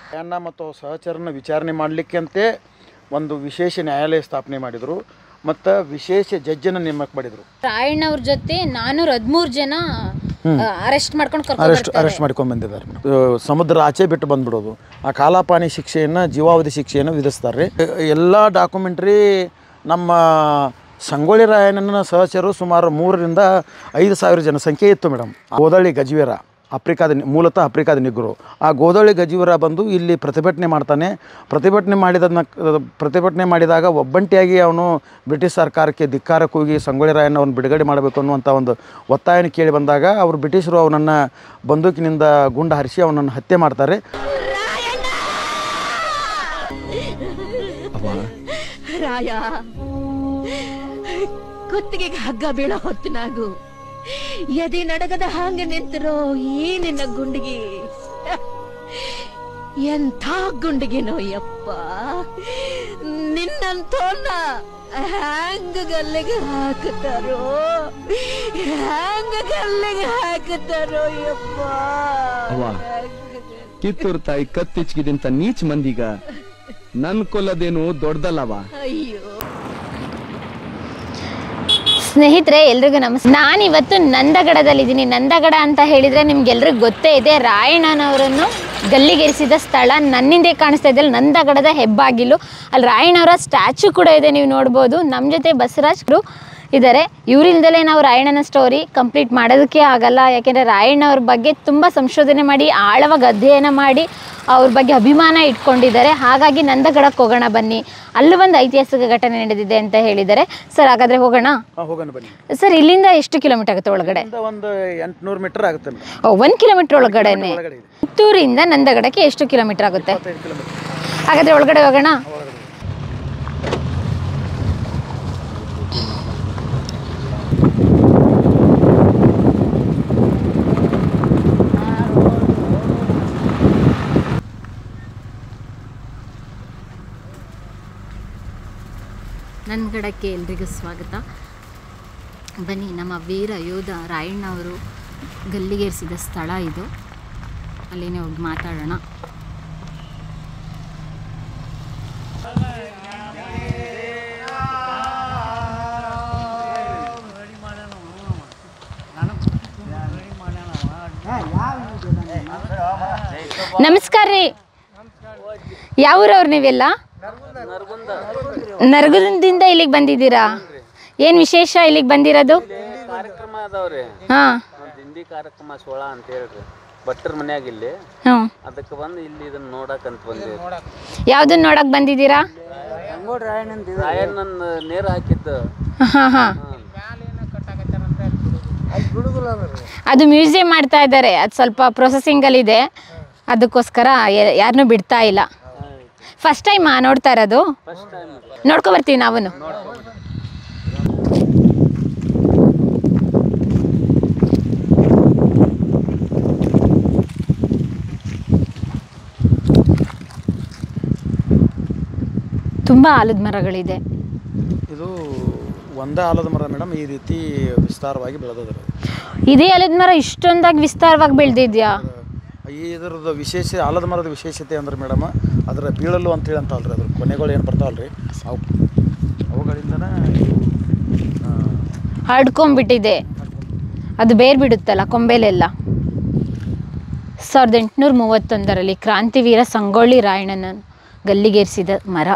ಅನ್ನ ಮತ್ತು ಅವ್ರ ಸಹಚರನ ವಿಚಾರಣೆ ಮಾಡಲಿಕ್ಕಂತೆ ಒಂದು ವಿಶೇಷ ನ್ಯಾಯಾಲಯ ಸ್ಥಾಪನೆ ಮಾಡಿದರು ಮತ್ತು ವಿಶೇಷ ಜಡ್ಜನ್ನು ನೇಮಕ ಮಾಡಿದರು ರಾಯಣ್ಣ ಅವ್ರ ಜೊತೆ ನಾನೂರ ಹದಿಮೂರು ಜನ ಅರೆಸ್ಟ್ ಮಾಡ್ಕೊಂಡು ಕರ್ಕೊಂಡು ಅರೆಸ್ಟ್ ಅರೆಸ್ಟ್ ಮಾಡ್ಕೊಂಡು ಬಂದಿದ್ದಾರೆ ಮೇಡಮ್ ಸಮುದ್ರ ಆಚೆ ಬಿಟ್ಟು ಬಂದ್ಬಿಡೋದು ಆ ಕಾಲಾಪಾನಿ ಶಿಕ್ಷೆಯನ್ನು ಜೀವಾವಧಿ ಶಿಕ್ಷೆಯನ್ನು ವಿಧಿಸ್ತಾರೆ ಎಲ್ಲ ಡಾಕ್ಯುಮೆಂಟ್ರಿ ನಮ್ಮ ಸಂಗೊಳ್ಳಿ ರಾಯಣ್ಣನ ಸಹಚರು ಸುಮಾರು ಮೂರರಿಂದ ಐದು ಸಾವಿರ ಜನಸಂಖ್ಯೆ ಇತ್ತು ಮೇಡಮ್ ಗೋದಳ್ಳಿ ಗಜವೀರ ಅಫ್ರಿಕಾದ ನಿ- ಮೂಲತಃ ಅಫ್ರಿಕಾದ ನಿಗ್ರು ಆ ಗೋದಳ್ಳಿ ಗಜವೀರ ಬಂದು ಇಲ್ಲಿ ಪ್ರತಿಭಟನೆ ಮಾಡ್ತಾನೆ ಪ್ರತಿಭಟನೆ ಮಾಡಿದ ಪ್ರತಿಭಟನೆ ಮಾಡಿದಾಗ ಒಬ್ಬಂಟಿಯಾಗಿ ಅವನು ಬ್ರಿಟಿಷ್ ಸರ್ಕಾರಕ್ಕೆ ಧಿಕ್ಕಾರಕ್ಕೆ ಹೋಗಿ ಸಂಗೊಳ್ಳಿ ರಾಯಣ್ಣ ಅವನು ಬಿಡುಗಡೆ ಮಾಡಬೇಕು ಅನ್ನುವಂಥ ಒಂದು ಒತ್ತಾಯನ ಕೇಳಿ ಬಂದಾಗ ಅವರು ಬ್ರಿಟಿಷರು ಅವನನ್ನು ಬಂದೂಕಿನಿಂದ ಗುಂಡು ಹಾರಿಸಿ ಅವನನ್ನು ಹತ್ಯೆ ಮಾಡ್ತಾರೆ ರಾಯ ಕುತ್ತಿಗೆಗೆ ಹಗ್ಗ ಬೀಳೋ ಹೊತ್ತಿನಾಗು ಎದೆ ನಡಗದ ಹಾಂಗೆ ನಿಂತಿರೋ ಈ ನಿನ್ನ ಗುಂಡಿಗೆ ಎಂಥ ಗುಂಡಿಗೆನೋ ಯಪ್ಪ ನಿನ್ನಂತೋನ್ನ ಹ್ಯಾಂಗ ಗಲ್ಲಿಗೆ ಹಾಕುತ್ತಾರೋ ಹ್ಯಾಂಗ ಗಲ್ಲಿಗೆ ಹಾಕುತ್ತಾರೋ ಯಪ್ಪ ಅವ್ವ ಕಿತ್ತೂರು ತಾಯಿ ಕತ್ತಿಚ್ಕಿದಿಂತ ನೀಚ್ ಮಂದಿಗ ನನ್ ಕೊಲ್ಲದೇನು ದೊಡ್ಡದಲ್ಲವ ಅಯ್ಯೋ ಸ್ನೇಹಿತರೆ ಎಲ್ರಿಗೂ ನಮಸ್ಕಾರ ನಾನಿವತ್ತು ನಂದಗಡದಲ್ಲಿದ್ದೀನಿ ನಂದಗಡ ಅಂತ ಹೇಳಿದರೆ ನಿಮ್ಗೆಲ್ರಿಗೂ ಗೊತ್ತೇ ಇದೆ ರಾಯಣ್ಣನವರನ್ನು ಗಲ್ಲಿಗೇರಿಸಿದ ಸ್ಥಳ ನನ್ನಿಂದೆ ಕಾಣಿಸ್ತಾ ಇದೆ ಅಲ್ಲಿ ನಂದಗಡದ ಹೆಬ್ಬಾಗಿಲು ಅಲ್ಲಿ ರಾಯಣ್ಣವರ ಸ್ಟ್ಯಾಚು ಕೂಡ ಇದೆ ನೀವು ನೋಡ್ಬೋದು ನಮ್ಮ ಜೊತೆ ಬಸವರಾಜ್ರು ಇದ್ದಾರೆ ಇವರಿಲ್ದಲೇ ನಾವು ರಾಯಣ್ಣನ ಸ್ಟೋರಿ ಕಂಪ್ಲೀಟ್ ಮಾಡೋದಕ್ಕೆ ಆಗಲ್ಲ ಯಾಕೆಂದರೆ ರಾಯಣ್ಣವ್ರ ಬಗ್ಗೆ ತುಂಬ ಸಂಶೋಧನೆ ಮಾಡಿ ಆಳವಾಗಿ ಅಧ್ಯಯನ ಮಾಡಿ ಅವ್ರ ಬಗ್ಗೆ ಅಭಿಮಾನ ಇಟ್ಕೊಂಡಿದ್ದಾರೆ ಹಾಗಾಗಿ ನಂದಗಡಕ್ಕೆ ಹೋಗೋಣ ಬನ್ನಿ ಅಲ್ಲೂ ಒಂದು ಐತಿಹಾಸಿಕ ಘಟನೆ ನಡೆದಿದೆ ಅಂತ ಹೇಳಿದ್ದಾರೆ ಸರ್ ಹಾಗಾದರೆ ಹೋಗೋಣ ಹೋಗೋಣ ಬನ್ನಿ ಸರ್ ಇಲ್ಲಿಂದ ಎಷ್ಟು ಕಿಲೋಮೀಟರ್ ಆಗುತ್ತೆ ಒಳಗಡೆ ಇಲ್ಲಿಂದ ಒಂದು ಎಂಟುನೂರು ಮೀಟರ್ ಆಗುತ್ತೆ ಮೇಡಮ್ ಒಂದು ಕಿಲೋಮೀಟರ್ ಒಳಗಡೆನೆ ಒಳಗಡೆ ಇದೆ ಪುತ್ತೂರಿಂದ ನಂದಗಡಕ್ಕೆ ಎಷ್ಟು ಕಿಲೋಮೀಟರ್ ಆಗುತ್ತೆ ಇಪ್ಪತ್ತೈದು ಕಿಲೋಮೀಟರ್ ಹಾಗಾದ್ರೆ ಒಳಗಡೆ ಹೋಗೋಣ ನಂದಗಡಕ್ಕೆ ಎಲ್ರಿಗೂ ಸ್ವಾಗತ ಬನ್ನಿ ನಮ್ಮ ವೀರ ಯೋಧ ರಾಯಣ್ಣ ಅವರು ಗಲ್ಲಿಗೇರಿಸಿದ ಸ್ಥಳ ಇದು ಅಲ್ಲಿನೇ ಹೋಗಿ ಮಾತಾಡೋಣ ನಮಸ್ಕಾರ ರೀ ಯಾವ ಊರವ್ರು ನೀವೆಲ್ಲ ನರಗುಂದಿಂದ ಇಲ್ಲಿಗೆ ಬಂದಿದ್ದೀರಾ ಏನು ವಿಶೇಷ ಇಲ್ಲಿಗೆ ಬಂದಿರೋದು ಕಾರ್ಯಕ್ರಮ ಅದಾವ್ರಿ ಹಾಂ ಒಂದ್ ಹಿಂದಿ ಕಾರ್ಯಕ್ರಮ ಸೋಳ ಅಂತ ಹೇಳ್ರಿ ಭಟ್ರ ಮನ್ಯಾಗ ಇಲ್ಲಿ ಹ್ಞೂ ಅದಕ್ಕೆ ಬಂದು ಇಲ್ಲಿ ಇದನ್ನ ನೋಡಕಂತ ಬಂದೇವಿ ಯಾವುದನ್ನ ನೋಡಕ್ ಬಂದಿದ್ದೀರಾ ರಾಯಣ್ಣನ್ ನೇರು ಹಾಕಿದ್ದು ಹಾಂ ಹಾಂ ಅದು ಮ್ಯೂಸಿಯಂ ಮಾಡ್ತಾ ಇದ್ದಾರೆ ಅದು ಸ್ವಲ್ಪ ಪ್ರೊಸೆಸಿಂಗಲ್ಲಿದೆ ಅದಕ್ಕೋಸ್ಕರ ಯಾರನ್ನೂ ಬಿಡ್ತಾ ಇಲ್ಲ ಫಸ್ಟ್ ಟೈಮಾ ನೋಡ್ತಾ ಇರೋದು ಫಸ್ಟ್ ಟೈಮ್ ನೋಡ್ಕೊ ಬರ್ತೀವಿ ನಾವು ತುಂಬ ಆಲದ ಮರಗಳಿದೆ ಇದು ಒಂದೇ ಆಲದ ಮರ ಮೇಡಮ್ ಈ ರೀತಿ ವಿಸ್ತಾರವಾಗಿ ಬೆಳೆದದ ಇದೇ ಆಲದ ಮರ ಇಷ್ಟೊಂದಾಗಿ ವಿಸ್ತಾರವಾಗಿ ಬೆಳೆದಿದ್ಯಾ ಈ ಇದರದ್ದು ವಿಶೇಷ ಆಲದ ಮರದ ವಿಶೇಷತೆ ಅಂದ್ರೆ ಮೇಡಮ್ ಅದರ ಬೀಳಲು ಅಂತೇಳಿ ಅಂತ ಅಲ್ರಿ ಅದ್ರ ಕೊನೆಗಳು ಏನು ಬರ್ತಾವಲ್ರಿ ಅವು ಅವುಗಳಿಂದನೇ ಇದು, ಆ, ಹರಡ್ಕೊಂಬಿಟ್ಟಿದೆ ಅದು ಬೇರ್ ಬಿಡುತ್ತಲ್ಲ ಕೊಂಬೆಲೆಲ್ಲ ಸಾವಿರದ ಎಂಟುನೂರ ಮೂವತ್ತೊಂದರಲ್ಲಿ ಕ್ರಾಂತಿವೀರ ಸಂಗೊಳ್ಳಿ ರಾಯಣ್ಣನ ಗಲ್ಲಿಗೇರಿಸಿದ ಮರ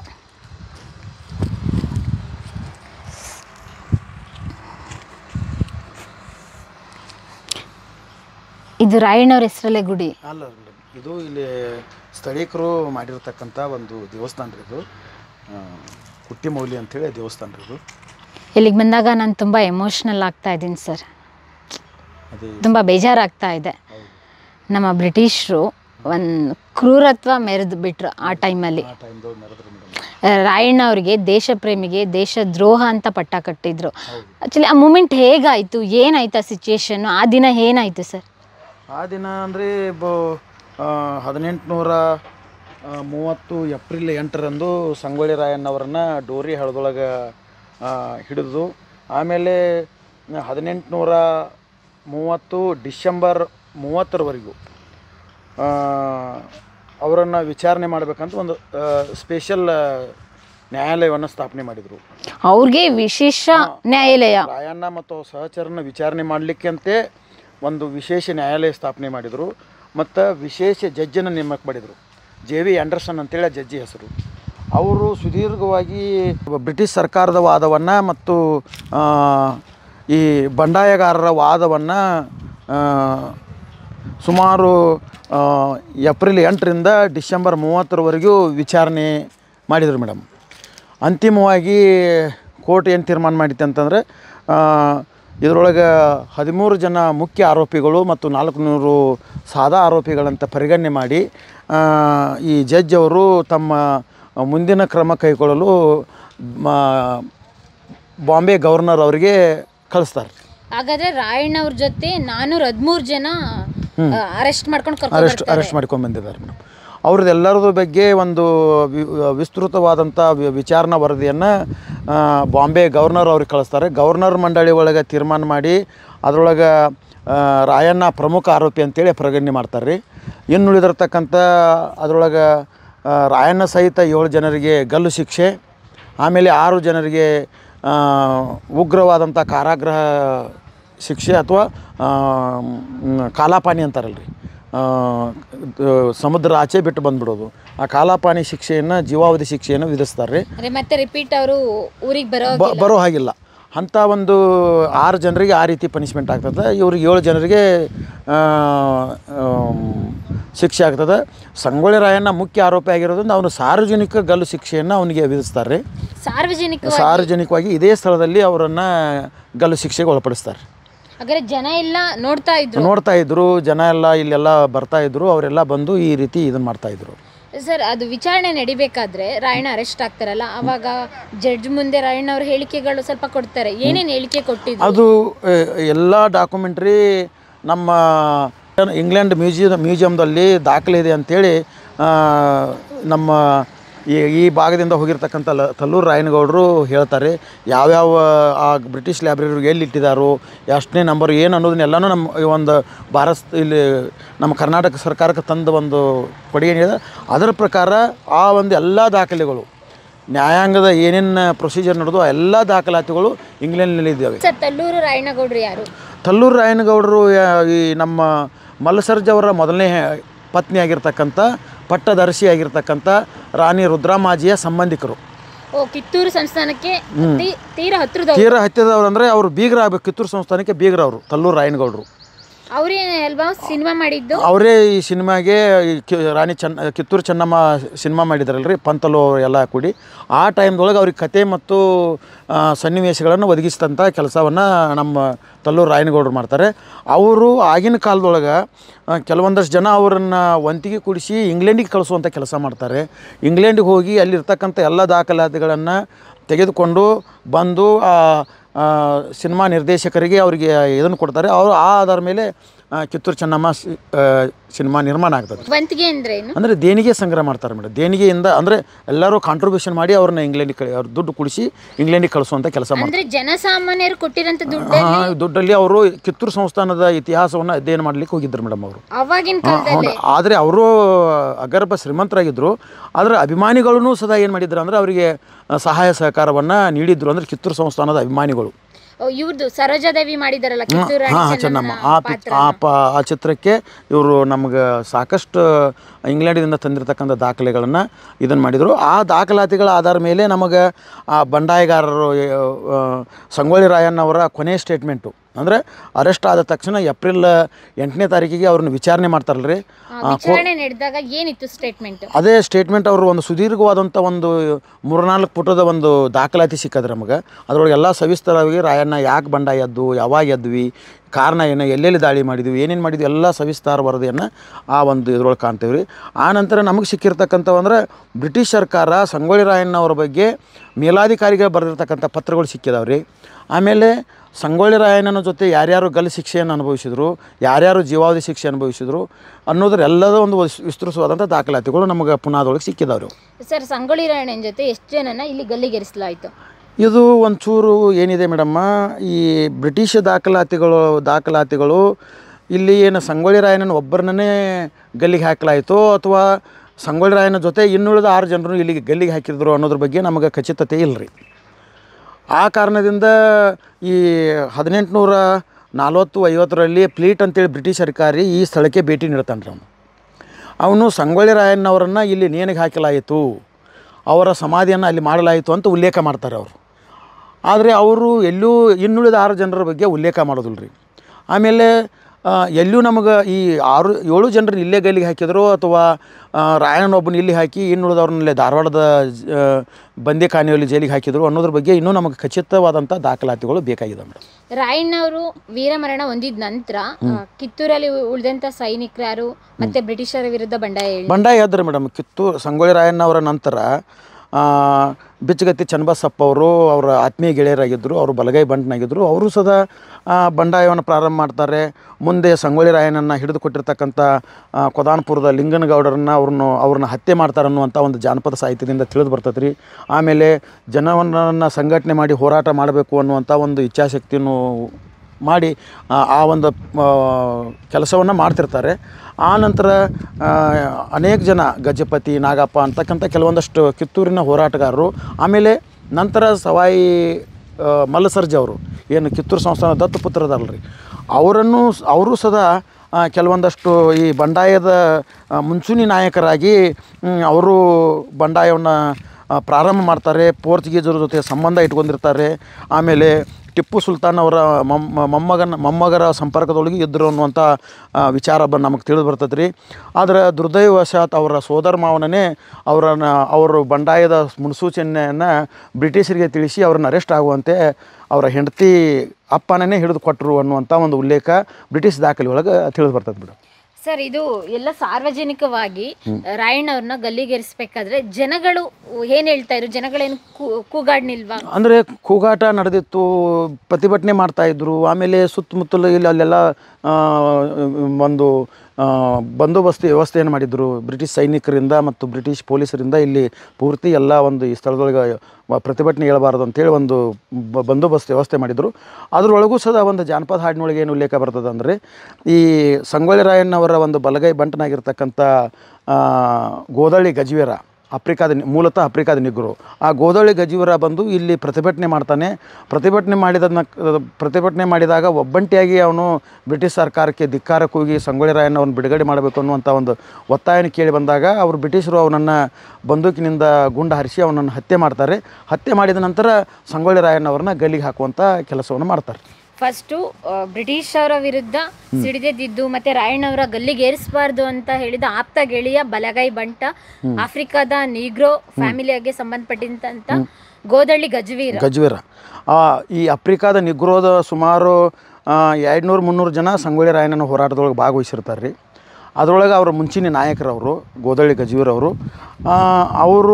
ಇದು ರಾಯಣ್ಣವ್ರ ಹೆಸರಲ್ಲೇ ಗುಡಿ ಅಲ್ಲ ಮೇಡಮ್ ಇದು ಇಲ್ಲಿ ಸ್ಥಳೀಕರು ಮಾಡಿರ್ತಕ್ಕಂಥ ಒಂದು ದೇವಸ್ಥಾನ ರೀ ಇದು ಆ, ಕುಟ್ಟಿಮೌಲಿ ಅಂಥೇಳಿ ದೇವಸ್ಥಾನ ರೀ ಇದು ಇಲ್ಲಿಗೆ ಬಂದಾಗ ನಾನು ತುಂಬ ಎಮೋಷ್ನಲ್ ಆಗ್ತಾ ಇದ್ದೀನಿ ಸರ್ ಅದೇ ತುಂಬ ಬೇಜಾರಾಗ್ತಾ ಇದೆ ನಮ್ಮ ಬ್ರಿಟಿಷರು ಒಂದು ಕ್ರೂರತ್ವ ಮೆರೆದು ಬಿಟ್ರು ಆ ಟೈಮಲ್ಲಿ ಆ ಟೈಮ್ದವ್ರು ಮೆರೆದ್ರು ಮೇಡಮ್ ರಾಯಣ್ಣ ಅವರಿಗೆ ದೇಶ ಪ್ರೇಮಿಗೆ ದೇಶ ದ್ರೋಹ ಅಂತ ಪಟ್ಟ ಕಟ್ಟಿದ್ರು ಆ್ಯಕ್ಚುಲಿ ಆ ಮೂಮೆಂಟ್ ಹೇಗಾಯಿತು ಏನಾಯ್ತು ಆ ಸಿಚುಯೇಷನ್ನು ಆ ದಿನ ಏನಾಯಿತು ಸರ್ ಆ ದಿನ ಅಂದರೆ ಬ ಹದಿನೆಂಟುನೂರ ಮೂವತ್ತು ಏಪ್ರಿಲ್ ಎಂಟರಂದು ಸಂಗೊಳ್ಳಿ ರಾಯಣ್ಣವರನ್ನ ಡೋರಿ ಹಳದೊಳಗೆ ಹಿಡಿದು ಆಮೇಲೆ ಹದಿನೆಂಟುನೂರ ಮೂವತ್ತು ಡಿಸೆಂಬರ್ ಮೂವತ್ತರವರೆಗೂ ಅವರನ್ನು ವಿಚಾರಣೆ ಮಾಡಬೇಕಂತ ಒಂದು ಸ್ಪೆಷಲ್ ನ್ಯಾಯಾಲಯವನ್ನು ಸ್ಥಾಪನೆ ಮಾಡಿದರು ಅವ್ರಿಗೆ ವಿಶೇಷ ನ್ಯಾಯಾಲಯ ರಾಯಣ್ಣ ಮತ್ತು ಅವ್ರ ಸಹಚರನ ವಿಚಾರಣೆ ಮಾಡಲಿಕ್ಕಂತೆ ಒಂದು ವಿಶೇಷ ನ್ಯಾಯಾಲಯ ಸ್ಥಾಪನೆ ಮಾಡಿದರು ಮತ್ತು ವಿಶೇಷ ಜಡ್ಜನ್ನು ನೇಮಕ ಮಾಡಿದರು ಜೆ ವಿ ಆ್ಯಂಡರ್ಸನ್ ಅಂತೇಳಿ ಆ ಜಡ್ಜಿ ಹೆಸರು ಅವರು ಸುದೀರ್ಘವಾಗಿ ಬ್ರಿಟಿಷ್ ಸರ್ಕಾರದ ವಾದವನ್ನು ಮತ್ತು ಆ, ಈ ಬಂಡಾಯಗಾರರ ವಾದವನ್ನು ಸುಮಾರು ಆ, ಏಪ್ರಿಲ್ ಎಂಟರಿಂದ ಡಿಸೆಂಬರ್ ಮೂವತ್ತರವರೆಗೂ ವಿಚಾರಣೆ ಮಾಡಿದರು ಮೇಡಮ್ ಅಂತಿಮವಾಗಿ ಕೋರ್ಟ್ ಏನು ತೀರ್ಮಾನ ಮಾಡಿತ್ತು ಅಂತಂದರೆ ಇದರೊಳಗೆ ಹದಿಮೂರು ಜನ ಮುಖ್ಯ ಆರೋಪಿಗಳು ಮತ್ತು ನಾಲ್ಕುನೂರು ಸಾದಾ ಆರೋಪಿಗಳಂತ ಪರಿಗಣನೆ ಮಾಡಿ ಆ, ಈ ಜಡ್ಜ್ ಅವರು ತಮ್ಮ ಮುಂದಿನ ಕ್ರಮ ಕೈಗೊಳ್ಳಲು ಮ- ಬಾಂಬೆ ಗವರ್ನರ್ ಅವರಿಗೆ ಕಳಿಸ್ತಾರೆ ಹಾಗಾದ್ರೆ ರಾಯಣ್ಣ ಅವ್ರ ಜೊತೆ ನಾನೂರ ಹದಿಮೂರು ಜನ ಅರೆಸ್ಟ್ ಮಾಡ್ಕೊಂಡು ಕರ್ಕೊಂಡು ಅರೆಸ್ಟ್ ಅರೆಸ್ಟ್ ಮಾಡ್ಕೊಂಡು ಬಂದಿದ್ದಾರೆ ಮೇಡಮ್ ಅವ್ರದ್ದು ಎಲ್ಲರದ್ರ ಬಗ್ಗೆ ಒಂದು ವಿ- ವಿಸ್ತೃತವಾದಂಥ ವಿ- ವಿಚಾರಣಾ ವರದಿಯನ್ನು ಬಾಂಬೆ ಗವರ್ನರ್ ಅವ್ರಿಗೆ ಕಳಿಸ್ತಾರೆ ಗವರ್ನರ್ ಮಂಡಳಿ ಒಳಗೆ ತೀರ್ಮಾನ ಮಾಡಿ ಅದರೊಳಗೆ ಆ, ರಾಯಣ್ಣ ಪ್ರಮುಖ ಆರೋಪಿ ಅಂತೇಳಿ ಪರಿಗಣನೆ ಮಾಡ್ತಾರೆ ರೀ ಇನ್ನು ಉಳಿದಿರ್ತಕ್ಕಂಥ ಅದರೊಳಗೆ ಆ, ರಾಯಣ್ಣ ಸಹಿತ ಏಳು ಜನರಿಗೆ ಗಲ್ಲು ಶಿಕ್ಷೆ ಆಮೇಲೆ ಆರು ಜನರಿಗೆ ಆ, ಉಗ್ರವಾದಂಥ ಕಾರಾಗೃಹ ಶಿಕ್ಷೆ ಅಥವಾ ಆ, ಮ್, ಕಾಲಾಪಾನಿ ಅಂತಾರಲ್ರಿ ಆ, ದ- ಸಮುದ್ರ ಆಚೆ ಬಿಟ್ಟು ಬಂದ್ಬಿಡೋದು ಆ ಕಾಲಾಪಾನಿ ಶಿಕ್ಷೆಯನ್ನು ಜೀವಾವಧಿ ಶಿಕ್ಷೆಯನ್ನು ವಿಧಿಸ್ತಾರೆ ರೀ ಅದೇ ಮತ್ತೆ ರಿಪೀಟ್ ಅವರು ಊರಿಗೆ ಬರೋ ಬ ಬರೋ ಹಾಗಿಲ್ಲ ಅಂಥ ಒಂದು ಆರು ಜನರಿಗೆ ಆ ರೀತಿ ಪನಿಷ್ಮೆಂಟ್ ಆಗ್ತದೆ ಇವ್ರಿಗೆ ಏಳು ಜನರಿಗೆ ಆ, ಆಮ್, ಶಿಕ್ಷೆ ಆಗ್ತದೆ ಸಂಗೊಳ್ಳಿ ರಾಯಣ್ಣ ಮುಖ್ಯ ಆರೋಪಿ ಆಗಿರೋದ್ರಿಂದ ಅವನು ಸಾರ್ವಜನಿಕ ಗಲ್ಲು ಶಿಕ್ಷೆಯನ್ನು ಅವನಿಗೆ ವಿಧಿಸ್ತಾರೆ ಸಾರ್ವಜನಿಕ ಸಾರ್ವಜನಿಕವಾಗಿ ಇದೇ ಸ್ಥಳದಲ್ಲಿ ಅವರನ್ನು ಗಲ್ಲು ಶಿಕ್ಷೆಗೆ ಒಳಪಡಿಸ್ತಾರೆ ಹಾಗಾದ್ರೆ ಜನ ಎಲ್ಲ ನೋಡ್ತಾ ಇದ್ರು ನೋಡ್ತಾ ಇದ್ರು ಜನ ಎಲ್ಲ ಇಲ್ಲೆಲ್ಲ ಬರ್ತಾ ಇದ್ರು ಅವರೆಲ್ಲ ಬಂದು ಈ ರೀತಿ ಇದನ್ನು ಮಾಡ್ತಾ ಇದ್ರು ಸರ್ ಅದು ವಿಚಾರಣೆ ನಡಿಬೇಕಾದ್ರೆ ರಾಯಣ್ಣ ಅರೆಸ್ಟ್ ಆಗ್ತಾರಲ್ಲ ಅವಾಗ ಜಡ್ಜ್ ಮುಂದೆ ರಾಯಣ್ಣ ಅವ್ರ ಹೇಳಿಕೆಗಳು ಸ್ವಲ್ಪ ಕೊಡ್ತಾರೆ ಏನೇನು ಹೇಳಿಕೆ ಕೊಟ್ಟಿದ್ರು ಅದು ಎಲ್ಲ ಡಾಕ್ಯುಮೆಂಟ್ರಿ ನಮ್ಮ ಇಂಗ್ಲೆಂಡ್ ಮ್ಯೂಸಿಯಂ ಮ್ಯೂಸಿಯಮ್ದಲ್ಲಿ ದಾಖಲೆ ಇದೆ ಅಂಥೇಳಿ ಆ, ನಮ್ಮ ಈ ಈ ಭಾಗದಿಂದ ಹೋಗಿರ್ತಕ್ಕಂಥ ಲ ತಲ್ಲೂರು ರಾಯನಗೌಡರು ಹೇಳ್ತಾರೆ ಯಾವ್ಯಾವ ಆ ಬ್ರಿಟಿಷ್ ಲೈಬ್ರರಿಗೆ ಎಲ್ಲಿ ಇಟ್ಟಿದ್ದಾರೋ ಎಷ್ಟನೇ ನಂಬರ್ ಏನು ಅನ್ನೋದನ್ನೆಲ್ಲನೂ ನಮ್ಮ ಈ ಒಂದು ಭಾರತ ಇಲ್ಲಿ ನಮ್ಮ ಕರ್ನಾಟಕ ಸರ್ಕಾರಕ್ಕೆ ತಂದ ಒಂದು ಕೊಡುಗೆ ಏನಿದೆ ಅದರ ಪ್ರಕಾರ ಆ ಒಂದು ಎಲ್ಲ ದಾಖಲೆಗಳು ನ್ಯಾಯಾಂಗದ ಏನೇನು ಪ್ರೊಸೀಜರ್ ನಡೆದು ಆ ಎಲ್ಲ ದಾಖಲಾತಿಗಳು ಇಂಗ್ಲೆಂಡ್ನಲ್ಲಿ ಇದ್ದಾವೆ ಸರ್ ತಲ್ಲೂರು ರಾಯಣ್ಣಗೌಡ್ರು ಯಾರು ತಲ್ಲೂರು ರಾಯನಗೌಡರು ಯಾ- ಈ ನಮ್ಮ ಮಲ್ಲಸರ್ಜ್ ಅವರ ಮೊದಲನೇ ಪತ್ನಿ ಆಗಿರ್ತಕ್ಕಂಥ ಪಟ್ಟದರ್ಶಿ ಆಗಿರ್ತಕ್ಕಂಥ ರಾಣಿ ರುದ್ರಾಮಾಜಿಯ ಸಂಬಂಧಿಕರು ಓ ಕಿತ್ತೂರು ಸಂಸ್ಥಾನಕ್ಕೆ ತೀ- ತೀರಾ ಹತ್ರದವ್ರು ತೀರ ಹತ್ತಿದವರು ಅಂದರೆ ಅವರು ಬೀಗರ ಆಗಬೇಕು ಕಿತ್ತೂರು ಸಂಸ್ಥಾನಕ್ಕೆ ಬೀಗರ ಅವರು ತಲ್ಲೂರು ರಾಯನಗೌಡರು ಅವರೇ ಅಲ್ವಾ ಸಿನಿಮಾ ಮಾಡಿದ್ದು ಅವರೇ ಈ ಸಿನಿಮಾಗೆ ಈ ಕಿ- ರಾಣಿ ಚೆನ್ನ ಕಿತ್ತೂರು ಚೆನ್ನಮ್ಮ ಸಿನಿಮಾ ಮಾಡಿದಾರಲ್ರಿ ಪಂತಲು ಅವ್ರು ಎಲ್ಲ ಕೂಡಿ ಆ ಟೈಮ್ದೊಳಗೆ ಅವ್ರಿಗೆ ಕತೆ ಮತ್ತು ಆ, ಸನ್ನಿವೇಶಗಳನ್ನು ಒದಗಿಸಿದಂಥ ಕೆಲಸವನ್ನು ನಮ್ಮ ತಲ್ಲೂರು ರಾಯನಗೌಡರು ಮಾಡ್ತಾರೆ ಅವರು ಆಗಿನ ಕಾಲದೊಳಗೆ ಆ, ಕೆಲವೊಂದಷ್ಟು ಜನ ಅವರನ್ನು ಒಂತಿಗೆ ಕೂಡಿಸಿ ಇಂಗ್ಲೆಂಡಿಗೆ ಕಳಿಸುವಂಥ ಕೆಲಸ ಮಾಡ್ತಾರೆ ಇಂಗ್ಲೆಂಡಿಗೆ ಹೋಗಿ ಅಲ್ಲಿರ್ತಕ್ಕಂಥ ಎಲ್ಲ ದಾಖಲಾತಿಗಳನ್ನು ತೆಗೆದುಕೊಂಡು ಬಂದು ಆ ಆ, ಸಿನಿಮಾ ನಿರ್ದೇಶಕರಿಗೆ ಅವರಿಗೆ ಇದನ್ನು ಕೊಡ್ತಾರೆ ಅವರು ಆ ಆಧಾರ ಮೇಲೆ ಆ, ಕಿತ್ತೂರು ಚೆನ್ನಮ್ಮ ಸಿ- ಆ, ಸಿನಿಮಾ ನಿರ್ಮಾಣ ಆಗ್ತದೆ ವಂತಿಗೆ ಅಂದ್ರೆ ಏನು ಅಂದರೆ ದೇಣಿಗೆ ಸಂಗ್ರಹ ಮಾಡ್ತಾರೆ ಮೇಡಮ್ ದೇಣಿಗೆಯಿಂದ ಅಂದರೆ ಎಲ್ಲರೂ ಕಾಂಟ್ರಿಬ್ಯೂಷನ್ ಮಾಡಿ ಅವ್ರನ್ನ ಇಂಗ್ಲೆಂಡಿಗೆ ಕಳಿ ಅವ್ರ ದುಡ್ಡು ಕುಡಿಸಿ ಇಂಗ್ಲೆಂಡಿಗೆ ಕಳಿಸುವಂಥ ಕೆಲಸ ಮಾಡ್ತಾರೆ ಅಂದ್ರೆ ಜನಸಾಮಾನ್ಯರು ಕೊಟ್ಟಿರಂತ ದುಡ್ಡು ಆ, ದುಡ್ಡಲ್ಲಿ ಅವರು ಕಿತ್ತೂರು ಸಂಸ್ಥಾನದ ಇತಿಹಾಸವನ್ನು ಅಧ್ಯಯನ ಮಾಡಲಿಕ್ಕೆ ಹೋಗಿದ್ರು ಮೇಡಮ್ ಅವರು ಅವಾಗಿನ ಕಾಲದಲ್ಲಿ ಆದರೆ ಅವರು ಅಗರ್ಭ ಶ್ರೀಮಂತರಾಗಿದ್ದರು ಆದರೆ ಅಭಿಮಾನಿಗಳೂ ಸದಾ ಏನು ಮಾಡಿದ್ರು ಅಂದರೆ ಅವರಿಗೆ ಆ, ಸಹಾಯ ಸಹಕಾರವನ್ನು ನೀಡಿದ್ರು ಅಂದರೆ ಕಿತ್ತೂರು ಸಂಸ್ಥಾನದ ಅಭಿಮಾನಿಗಳು ಇವ್ರದ್ದು ಸರೋಜಾದೇವಿ ಮಾಡಿದಾರಲ್ಲ ಕಿತ್ತೂರು ರಾಣಿ ಹಾಂ ಚೆನ್ನಮ್ಮ ಚೆನ್ನಮ್ಮನ ಆ ಪಿಕ್ ಆ ಪ ಆ ಚಿತ್ರಕ್ಕೆ ಇವರು ನಮ್ಗೆ ಸಾಕಷ್ಟು ಇಂಗ್ಲೆಂಡಿನಿಂದ ತಂದಿರತಕ್ಕಂಥ ದಾಖಲೆಗಳನ್ನು ಇದನ್ನು ಮಾಡಿದರು ಆ ದಾಖಲಾತಿಗಳ ಆಧಾರ ಮೇಲೆ ನಮಗೆ ಆ ಬಂಡಾಯಗಾರರು ಆ, ಸಂಗೊಳ್ಳಿ ರಾಯಣ್ಣವರ ಕೊನೆಯ ಸ್ಟೇಟ್ಮೆಂಟು ಅಂದರೆ ಅರೆಸ್ಟ್ ಆದ ತಕ್ಷಣ ಏಪ್ರಿಲ್ ಎಂಟನೇ ತಾರೀಕಿಗೆ ಅವ್ರನ್ನ ವಿಚಾರಣೆ ಮಾಡ್ತಾರಲ್ರಿ ಆ, ವಿಚಾರಣೆ ನಡೆದಾಗ ಏನಿತ್ತು ಸ್ಟೇಟ್ಮೆಂಟ್ ಅದೇ ಸ್ಟೇಟ್ಮೆಂಟ್ ಅವರು ಒಂದು ಸುದೀರ್ಘವಾದಂಥ ಒಂದು ಮೂರ್ನಾಲ್ಕು ಪುಟದ ಒಂದು ದಾಖಲಾತಿ ಸಿಕ್ಕದ್ರಿ ನಮಗೆ ಅದರೊಳಗೆ ಎಲ್ಲ ಸವಿಸ್ತರವಾಗಿ ರಾಯಣ್ಣ ಯಾಕೆ ಬಂಡಾಯ ಎದ್ದು ಯಾವಾಗ ಎದ್ವಿ ಕಾರಣ ಏನು ಎಲ್ಲೆಲ್ಲಿ ದಾಳಿ ಮಾಡಿದ್ವಿ ಏನೇನು ಮಾಡಿದ್ವಿ ಎಲ್ಲ ಸವಿಸ್ತಾರ ವರದಿಯನ್ನು ಆ ಒಂದು ಇದ್ರೊಳಗೆ ಕಾಣ್ತೀವಿ ರೀ ಆ ನಂತರ ನಮಗೆ ಸಿಕ್ಕಿರ್ತಕ್ಕಂಥವು ಅಂದರೆ ಬ್ರಿಟಿಷ್ ಸರ್ಕಾರ ಸಂಗೊಳ್ಳಿ ರಾಯಣ್ಣವ್ರ ಬಗ್ಗೆ ಮೇಲಾಧಿಕಾರಿಗಳು ಬರೆದಿರ್ತಕ್ಕಂಥ ಪತ್ರಗಳು ಸಿಕ್ಕಿದಾವೆ ರೀ ಆಮೇಲೆ ಸಂಗೊಳ್ಳಿ ರಾಯಣ್ಣನ ಜೊತೆ ಯಾರ್ಯಾರು ಗಲ್ಲು ಶಿಕ್ಷೆಯನ್ನು ಅನುಭವಿಸಿದ್ರು ಯಾರ್ಯಾರು ಜೀವಾವಧಿ ಶಿಕ್ಷೆ ಅನುಭವಿಸಿದ್ರು ಅನ್ನೋದ್ರ ಎಲ್ಲದ ಒಂದು ವಿಸ್- ವಿಸ್ತೃತವಾದಂಥ ದಾಖಲಾತಿಗಳು ನಮಗೆ ಪುನಾದೊಳಗೆ ಸಿಕ್ಕಿದಾವೆ ರೀ ಸರ್ ಸಂಗೊಳ್ಳಿ ರಾಯಣ್ಣನ ಜೊತೆ ಎಷ್ಟು ಜನನ ಇಲ್ಲಿ ಗಲ್ಲಿಗೇರಿಸಲಾಯಿತು ಇದು ಒಂಚೂರು ಏನಿದೆ ಮೇಡಮ್ಮ ಈ ಬ್ರಿಟಿಷ್ ದಾಖಲಾತಿಗಳು ದಾಖಲಾತಿಗಳು ಇಲ್ಲಿ ಏನು ಸಂಗೊಳ್ಳಿ ರಾಯಣ್ಣನ ಒಬ್ಬರನ್ನೇ ಗಲ್ಲಿಗೆ ಹಾಕಲಾಯಿತು ಅಥವಾ ಸಂಗೊಳ್ಳಿ ರಾಯನ ಜೊತೆ ಇನ್ನುಳಿದ ಆರು ಜನರು ಇಲ್ಲಿಗೆ ಗಲ್ಲಿಗೆ ಹಾಕಿದ್ರು ಅನ್ನೋದ್ರ ಬಗ್ಗೆ ನಮಗೆ ಖಚಿತತೆ ಇಲ್ಲ ರೀ ಆ ಕಾರಣದಿಂದ ಈ ಹದಿನೆಂಟುನೂರ ನಲ್ವತ್ತು ಐವತ್ತರಲ್ಲಿ ಪ್ಲೀಟ್ ಅಂತೇಳಿ ಬ್ರಿಟಿಷ್ ಅಧಿಕಾರಿ ಈ ಸ್ಥಳಕ್ಕೆ ಭೇಟಿ ನೀಡ್ತಾನೆ ರೀ ಅವನು ಅವನು ಸಂಗೊಳ್ಳಿ ರಾಯಣ್ಣವರನ್ನು ಇಲ್ಲಿ ನೇಣಿಗೆ ಹಾಕಲಾಯಿತು ಅವರ ಸಮಾಧಿಯನ್ನು ಅಲ್ಲಿ ಮಾಡಲಾಯಿತು ಅಂತ ಉಲ್ಲೇಖ ಮಾಡ್ತಾರೆ ಅವರು ಆದರೆ ಅವರು ಎಲ್ಲೂ ಇನ್ನುಳಿದ ಆರು ಜನರ ಬಗ್ಗೆ ಉಲ್ಲೇಖ ಮಾಡೋದಿಲ್ಲ ರೀ ಆಮೇಲೆ ಆ, ಎಲ್ಲೂ ನಮಗೆ ಈ ಆರು ಏಳು ಜನರನ್ನ ಇಲ್ಲೇ ಗಲ್ಲಿಗೆ ಹಾಕಿದ್ರು ಅಥವಾ ಆ, ರಾಯಣ್ಣನೊಬ್ಬನ ಇಲ್ಲಿ ಹಾಕಿ ಇನ್ನುಳಿದವ್ರನ್ನೇ ಧಾರವಾಡದ ಆ, ಬಂದಿಖಾನೆಯಲ್ಲಿ ಜೈಲಿಗೆ ಹಾಕಿದ್ರು ಅನ್ನೋದ್ರ ಬಗ್ಗೆ ಇನ್ನೂ ನಮಗೆ ಖಚಿತವಾದಂಥ ದಾಖಲಾತಿಗಳು ಬೇಕಾಗಿದೆ ಮೇಡಮ್ ರಾಯಣ್ಣವರು ವೀರಮರಣ ಹೊಂದಿದ ನಂತರ ಕಿತ್ತೂರಲ್ಲಿ ಉಳಿದಂತ ಸೈನಿಕರು ಯಾರು ಮತ್ತೆ ಬ್ರಿಟಿಷರ ವಿರುದ್ಧ ಬಂಡಾಯ ಹೇಳಿ ಬಂಡಾಯ ಎದ್ರು ಮೇಡಮ್ ಕಿತ್ತೂರು ಸಂಗೊಳ್ಳಿ ರಾಯಣ್ಣವರ ನಂತರ ಆ, ಬಿಚ್ಚಗತ್ತಿ ಚನ್ನಬಸಪ್ಪ ಅವರು ಅವರ ಆತ್ಮೀಯ ಗೆಳೆಯರಾಗಿದ್ದರು ಅವರು ಬಲಗೈ ಬಂಟನಾಗಿದ್ದರು ಅವರು ಸದಾ ಆ, ಬಂಡಾಯವನ್ನು ಪ್ರಾರಂಭ ಮಾಡ್ತಾರೆ ಮುಂದೆ ಸಂಗೊಳ್ಳಿ ರಾಯನನ್ನು ಹಿಡಿದು ಕೊಟ್ಟಿರ್ತಕ್ಕಂಥ ಆ, ಕೊದಾನಪುರದ ಲಿಂಗನಗೌಡರನ್ನ ಅವ್ರನ್ನ ಅವ್ರನ್ನ ಹತ್ಯೆ ಮಾಡ್ತಾರೆ ಅನ್ನುವಂಥ ಒಂದು ಜಾನಪದ ಸಾಹಿತ್ಯದಿಂದ ತಿಳಿದು ಬರ್ತದೆ ರೀ ಆಮೇಲೆ ಜನವನ್ನ ಸಂಘಟನೆ ಮಾಡಿ ಹೋರಾಟ ಮಾಡಬೇಕು ಅನ್ನುವಂಥ ಒಂದು ಇಚ್ಛಾಶಕ್ತಿಯನ್ನು ಮಾಡಿ ಆ, ಆ ಒಂದು ಕೆಲಸವನ್ನು ಮಾಡ್ತಿರ್ತಾರೆ ಆ ನಂತರ ಆ, ಅನೇಕ ಜನ ಗಜಪತಿ ನಾಗಪ್ಪ ಅಂತಕ್ಕಂಥ ಕೆಲವೊಂದಷ್ಟು ಕಿತ್ತೂರಿನ ಹೋರಾಟಗಾರರು ಆಮೇಲೆ ನಂತರ ಸವಾಯಿ ಆ, ಮಲ್ಲಸರ್ಜಿ ಅವರು ಏನು ಕಿತ್ತೂರು ಸಂಸ್ಥಾನ ದತ್ತಪುತ್ರದಲ್ರಿ ಅವರನ್ನು ಅವರು ಸದಾ ಆ, ಕೆಲವೊಂದಷ್ಟು ಈ ಬಂಡಾಯದ ಆ, ಮುಂಚೂಣಿ ನಾಯಕರಾಗಿ ಮ್, ಅವರು ಬಂಡಾಯವನ್ನು ಆ, ಪ್ರಾರಂಭ ಮಾಡ್ತಾರೆ ಪೋರ್ಚುಗೀಸರ ಜೊತೆ ಸಂಬಂಧ ಇಟ್ಕೊಂಡಿರ್ತಾರೆ ಆಮೇಲೆ ಟಿಪ್ಪು ಸುಲ್ತಾನ್ ಅವರ ಮೊಮ್ಮ ಮೊಮ್ಮಗನ ಮೊಮ್ಮಗರ ಸಂಪರ್ಕದೊಳಗೆ ಇದ್ದರು ಅನ್ನುವಂಥ ಆ, ವಿಚಾರ ಬ ನಮಗೆ ತಿಳಿದು ಬರ್ತದೆ ರೀ ಆದರೆ ದುರ್ದೈವಶಾತ್ ಅವರ ಸೋದರ ಮಾವನೇ ಅವರನ್ನು ಅವರು ಬಂಡಾಯದ ಮುನ್ಸೂಚನೆಯನ್ನು ಬ್ರಿಟಿಷರಿಗೆ ತಿಳಿಸಿ ಅವ್ರನ್ನ ಅರೆಸ್ಟ್ ಆಗುವಂತೆ ಅವರ ಹೆಂಡತಿ ಅಪ್ಪನೇ ಹಿಡಿದು ಕೊಟ್ಟರು ಅನ್ನುವಂಥ ಒಂದು ಉಲ್ಲೇಖ ಬ್ರಿಟಿಷ್ ದಾಖಲೆ ಒಳಗೆ ತಿಳಿದು ಬರ್ತದೆ ಬಿಡು ಸರ್ ಇದು ಎಲ್ಲ ಸಾರ್ವಜನಿಕವಾಗಿ ರಾಯಣ್ಣವ್ರನ್ನ ಗಲ್ಲಿಗೇರಿಸ್ಬೇಕಾದ್ರೆ ಜನಗಳು ಏನ್ ಹೇಳ್ತಾ ಇದ್ರು ಜನಗಳೇನು ಕೂ- ಕೂಗಾಡ್ನಿಲ್ವಾ ಅಂದರೆ ಕೂಗಾಟ ನಡೆದಿತ್ತು ಪ್ರತಿಭಟನೆ ಮಾಡ್ತಾಯಿದ್ರು ಆಮೇಲೆ ಸುತ್ತಮುತ್ತಲು ಇಲ್ಲಿ ಅಲ್ಲೆಲ್ಲ ಆ, ಒಂದು ಆ, ಬಂದೋಬಸ್ತ್ ವ್ಯವಸ್ಥೆಯನ್ನು ಮಾಡಿದರು ಬ್ರಿಟಿಷ್ ಸೈನಿಕರಿಂದ ಮತ್ತು ಬ್ರಿಟಿಷ್ ಪೊಲೀಸರಿಂದ ಇಲ್ಲಿ ಪೂರ್ತಿ ಎಲ್ಲ ಒಂದು ಈ ಸ್ಥಳದೊಳಗೆ ವ- ಪ್ರತಿಭಟನೆ ಹೇಳಬಾರ್ದು ಅಂತೇಳಿ ಒಂದು ಬ- ಬಂದೋಬಸ್ತ್ ವ್ಯವಸ್ಥೆ ಮಾಡಿದರು ಅದರೊಳಗೂ ಸದಾ ಒಂದು ಜಾನಪದ ಹಾಡಿನೊಳಗೆ ಏನು ಉಲ್ಲೇಖ ಬರ್ತದೆ ಅಂದರೆ ಈ ಸಂಗೊಳ್ಳಿ ರಾಯಣ್ಣವರ ಒಂದು ಬಲಗೈ ಬಂಟನಾಗಿರ್ತಕ್ಕಂಥ ಆ, ಗೋದಳ್ಳಿ ಗಜವೀರ ಆಫ್ರಿಕಾದ ನಿ- ಮೂಲತಃ ಆಫ್ರಿಕಾದ ನಿಗ್ರು ಆ ಗೋದಳ್ಳಿ ಗಜೀವರ ಬಂದು ಇಲ್ಲಿ ಪ್ರತಿಭಟನೆ ಮಾಡ್ತಾನೆ ಪ್ರತಿಭಟನೆ ಮಾಡಿದನ್ನ ಪ್ರತಿಭಟನೆ ಮಾಡಿದಾಗ ಒಬ್ಬಂಟಿಯಾಗಿ ಅವನು ಬ್ರಿಟಿಷ್ ಸರ್ಕಾರಕ್ಕೆ ಧಿಕ್ಕಾರ ಕೂಗಿ ಸಂಗೊಳ್ಳಿ ರಾಯಣ್ಣ ಅವನು ಬಿಡುಗಡೆ ಮಾಡಬೇಕು ಅನ್ನುವಂಥ ಒಂದು ಒತ್ತಾಯನ ಕೇಳಿ ಬಂದಾಗ ಅವರು ಬ್ರಿಟಿಷರು ಅವನನ್ನು ಬಂದೂಕಿನಿಂದ ಗುಂಡು ಹಾರಿಸಿ ಅವನನ್ನು ಹತ್ಯೆ ಮಾಡ್ತಾರೆ ಹತ್ಯೆ ಮಾಡಿದ ನಂತರ ಸಂಗೊಳ್ಳಿ ರಾಯಣ್ಣವ್ರನ್ನ ಗಲ್ಲಿಗೆ ಹಾಕುವಂಥ ಕೆಲಸವನ್ನು ಮಾಡ್ತಾರೆ ಫಸ್ಟು ಬ್ರಿಟಿಷ್ ಅವರ ವಿರುದ್ಧ ಸಿಡಿದೆದ್ದಿದ್ದು ಮತ್ತೆ ರಾಯಣ್ಣವರ ಗಲ್ಲಿಗೇರಿಸಬಾರ್ದು ಅಂತ ಹೇಳಿದ ಆಪ್ತ ಗೆಳೆಯ ಬಲಗೈ ಬಂಟ ಆಫ್ರಿಕಾದ ನೀಗ್ರೋ ಫ್ಯಾಮಿಲಿಯಾಗೆ ಸಂಬಂಧಪಟ್ಟಿದ್ದಂತ ಗೋದಳ್ಳಿ ಗಜವೀರ ಗಜವೀರ ಆ, ಈ ಆಫ್ರಿಕಾದ ನಿಗ್ರೋದ ಸುಮಾರು ಎರಡುನೂರು ಮುನ್ನೂರು ಜನ ಸಂಗೊಳ್ಳಿ ರಾಯಣ್ಣನ ಹೋರಾಟದೊಳಗೆ ಭಾಗವಹಿಸಿರ್ತಾರೆ ರೀ ಅದರೊಳಗೆ ಅವರ ಮುಂಚಿನ ನಾಯಕರವರು ಗೋದಳ್ಳಿ ಗಜವೀರವರು ಅವರು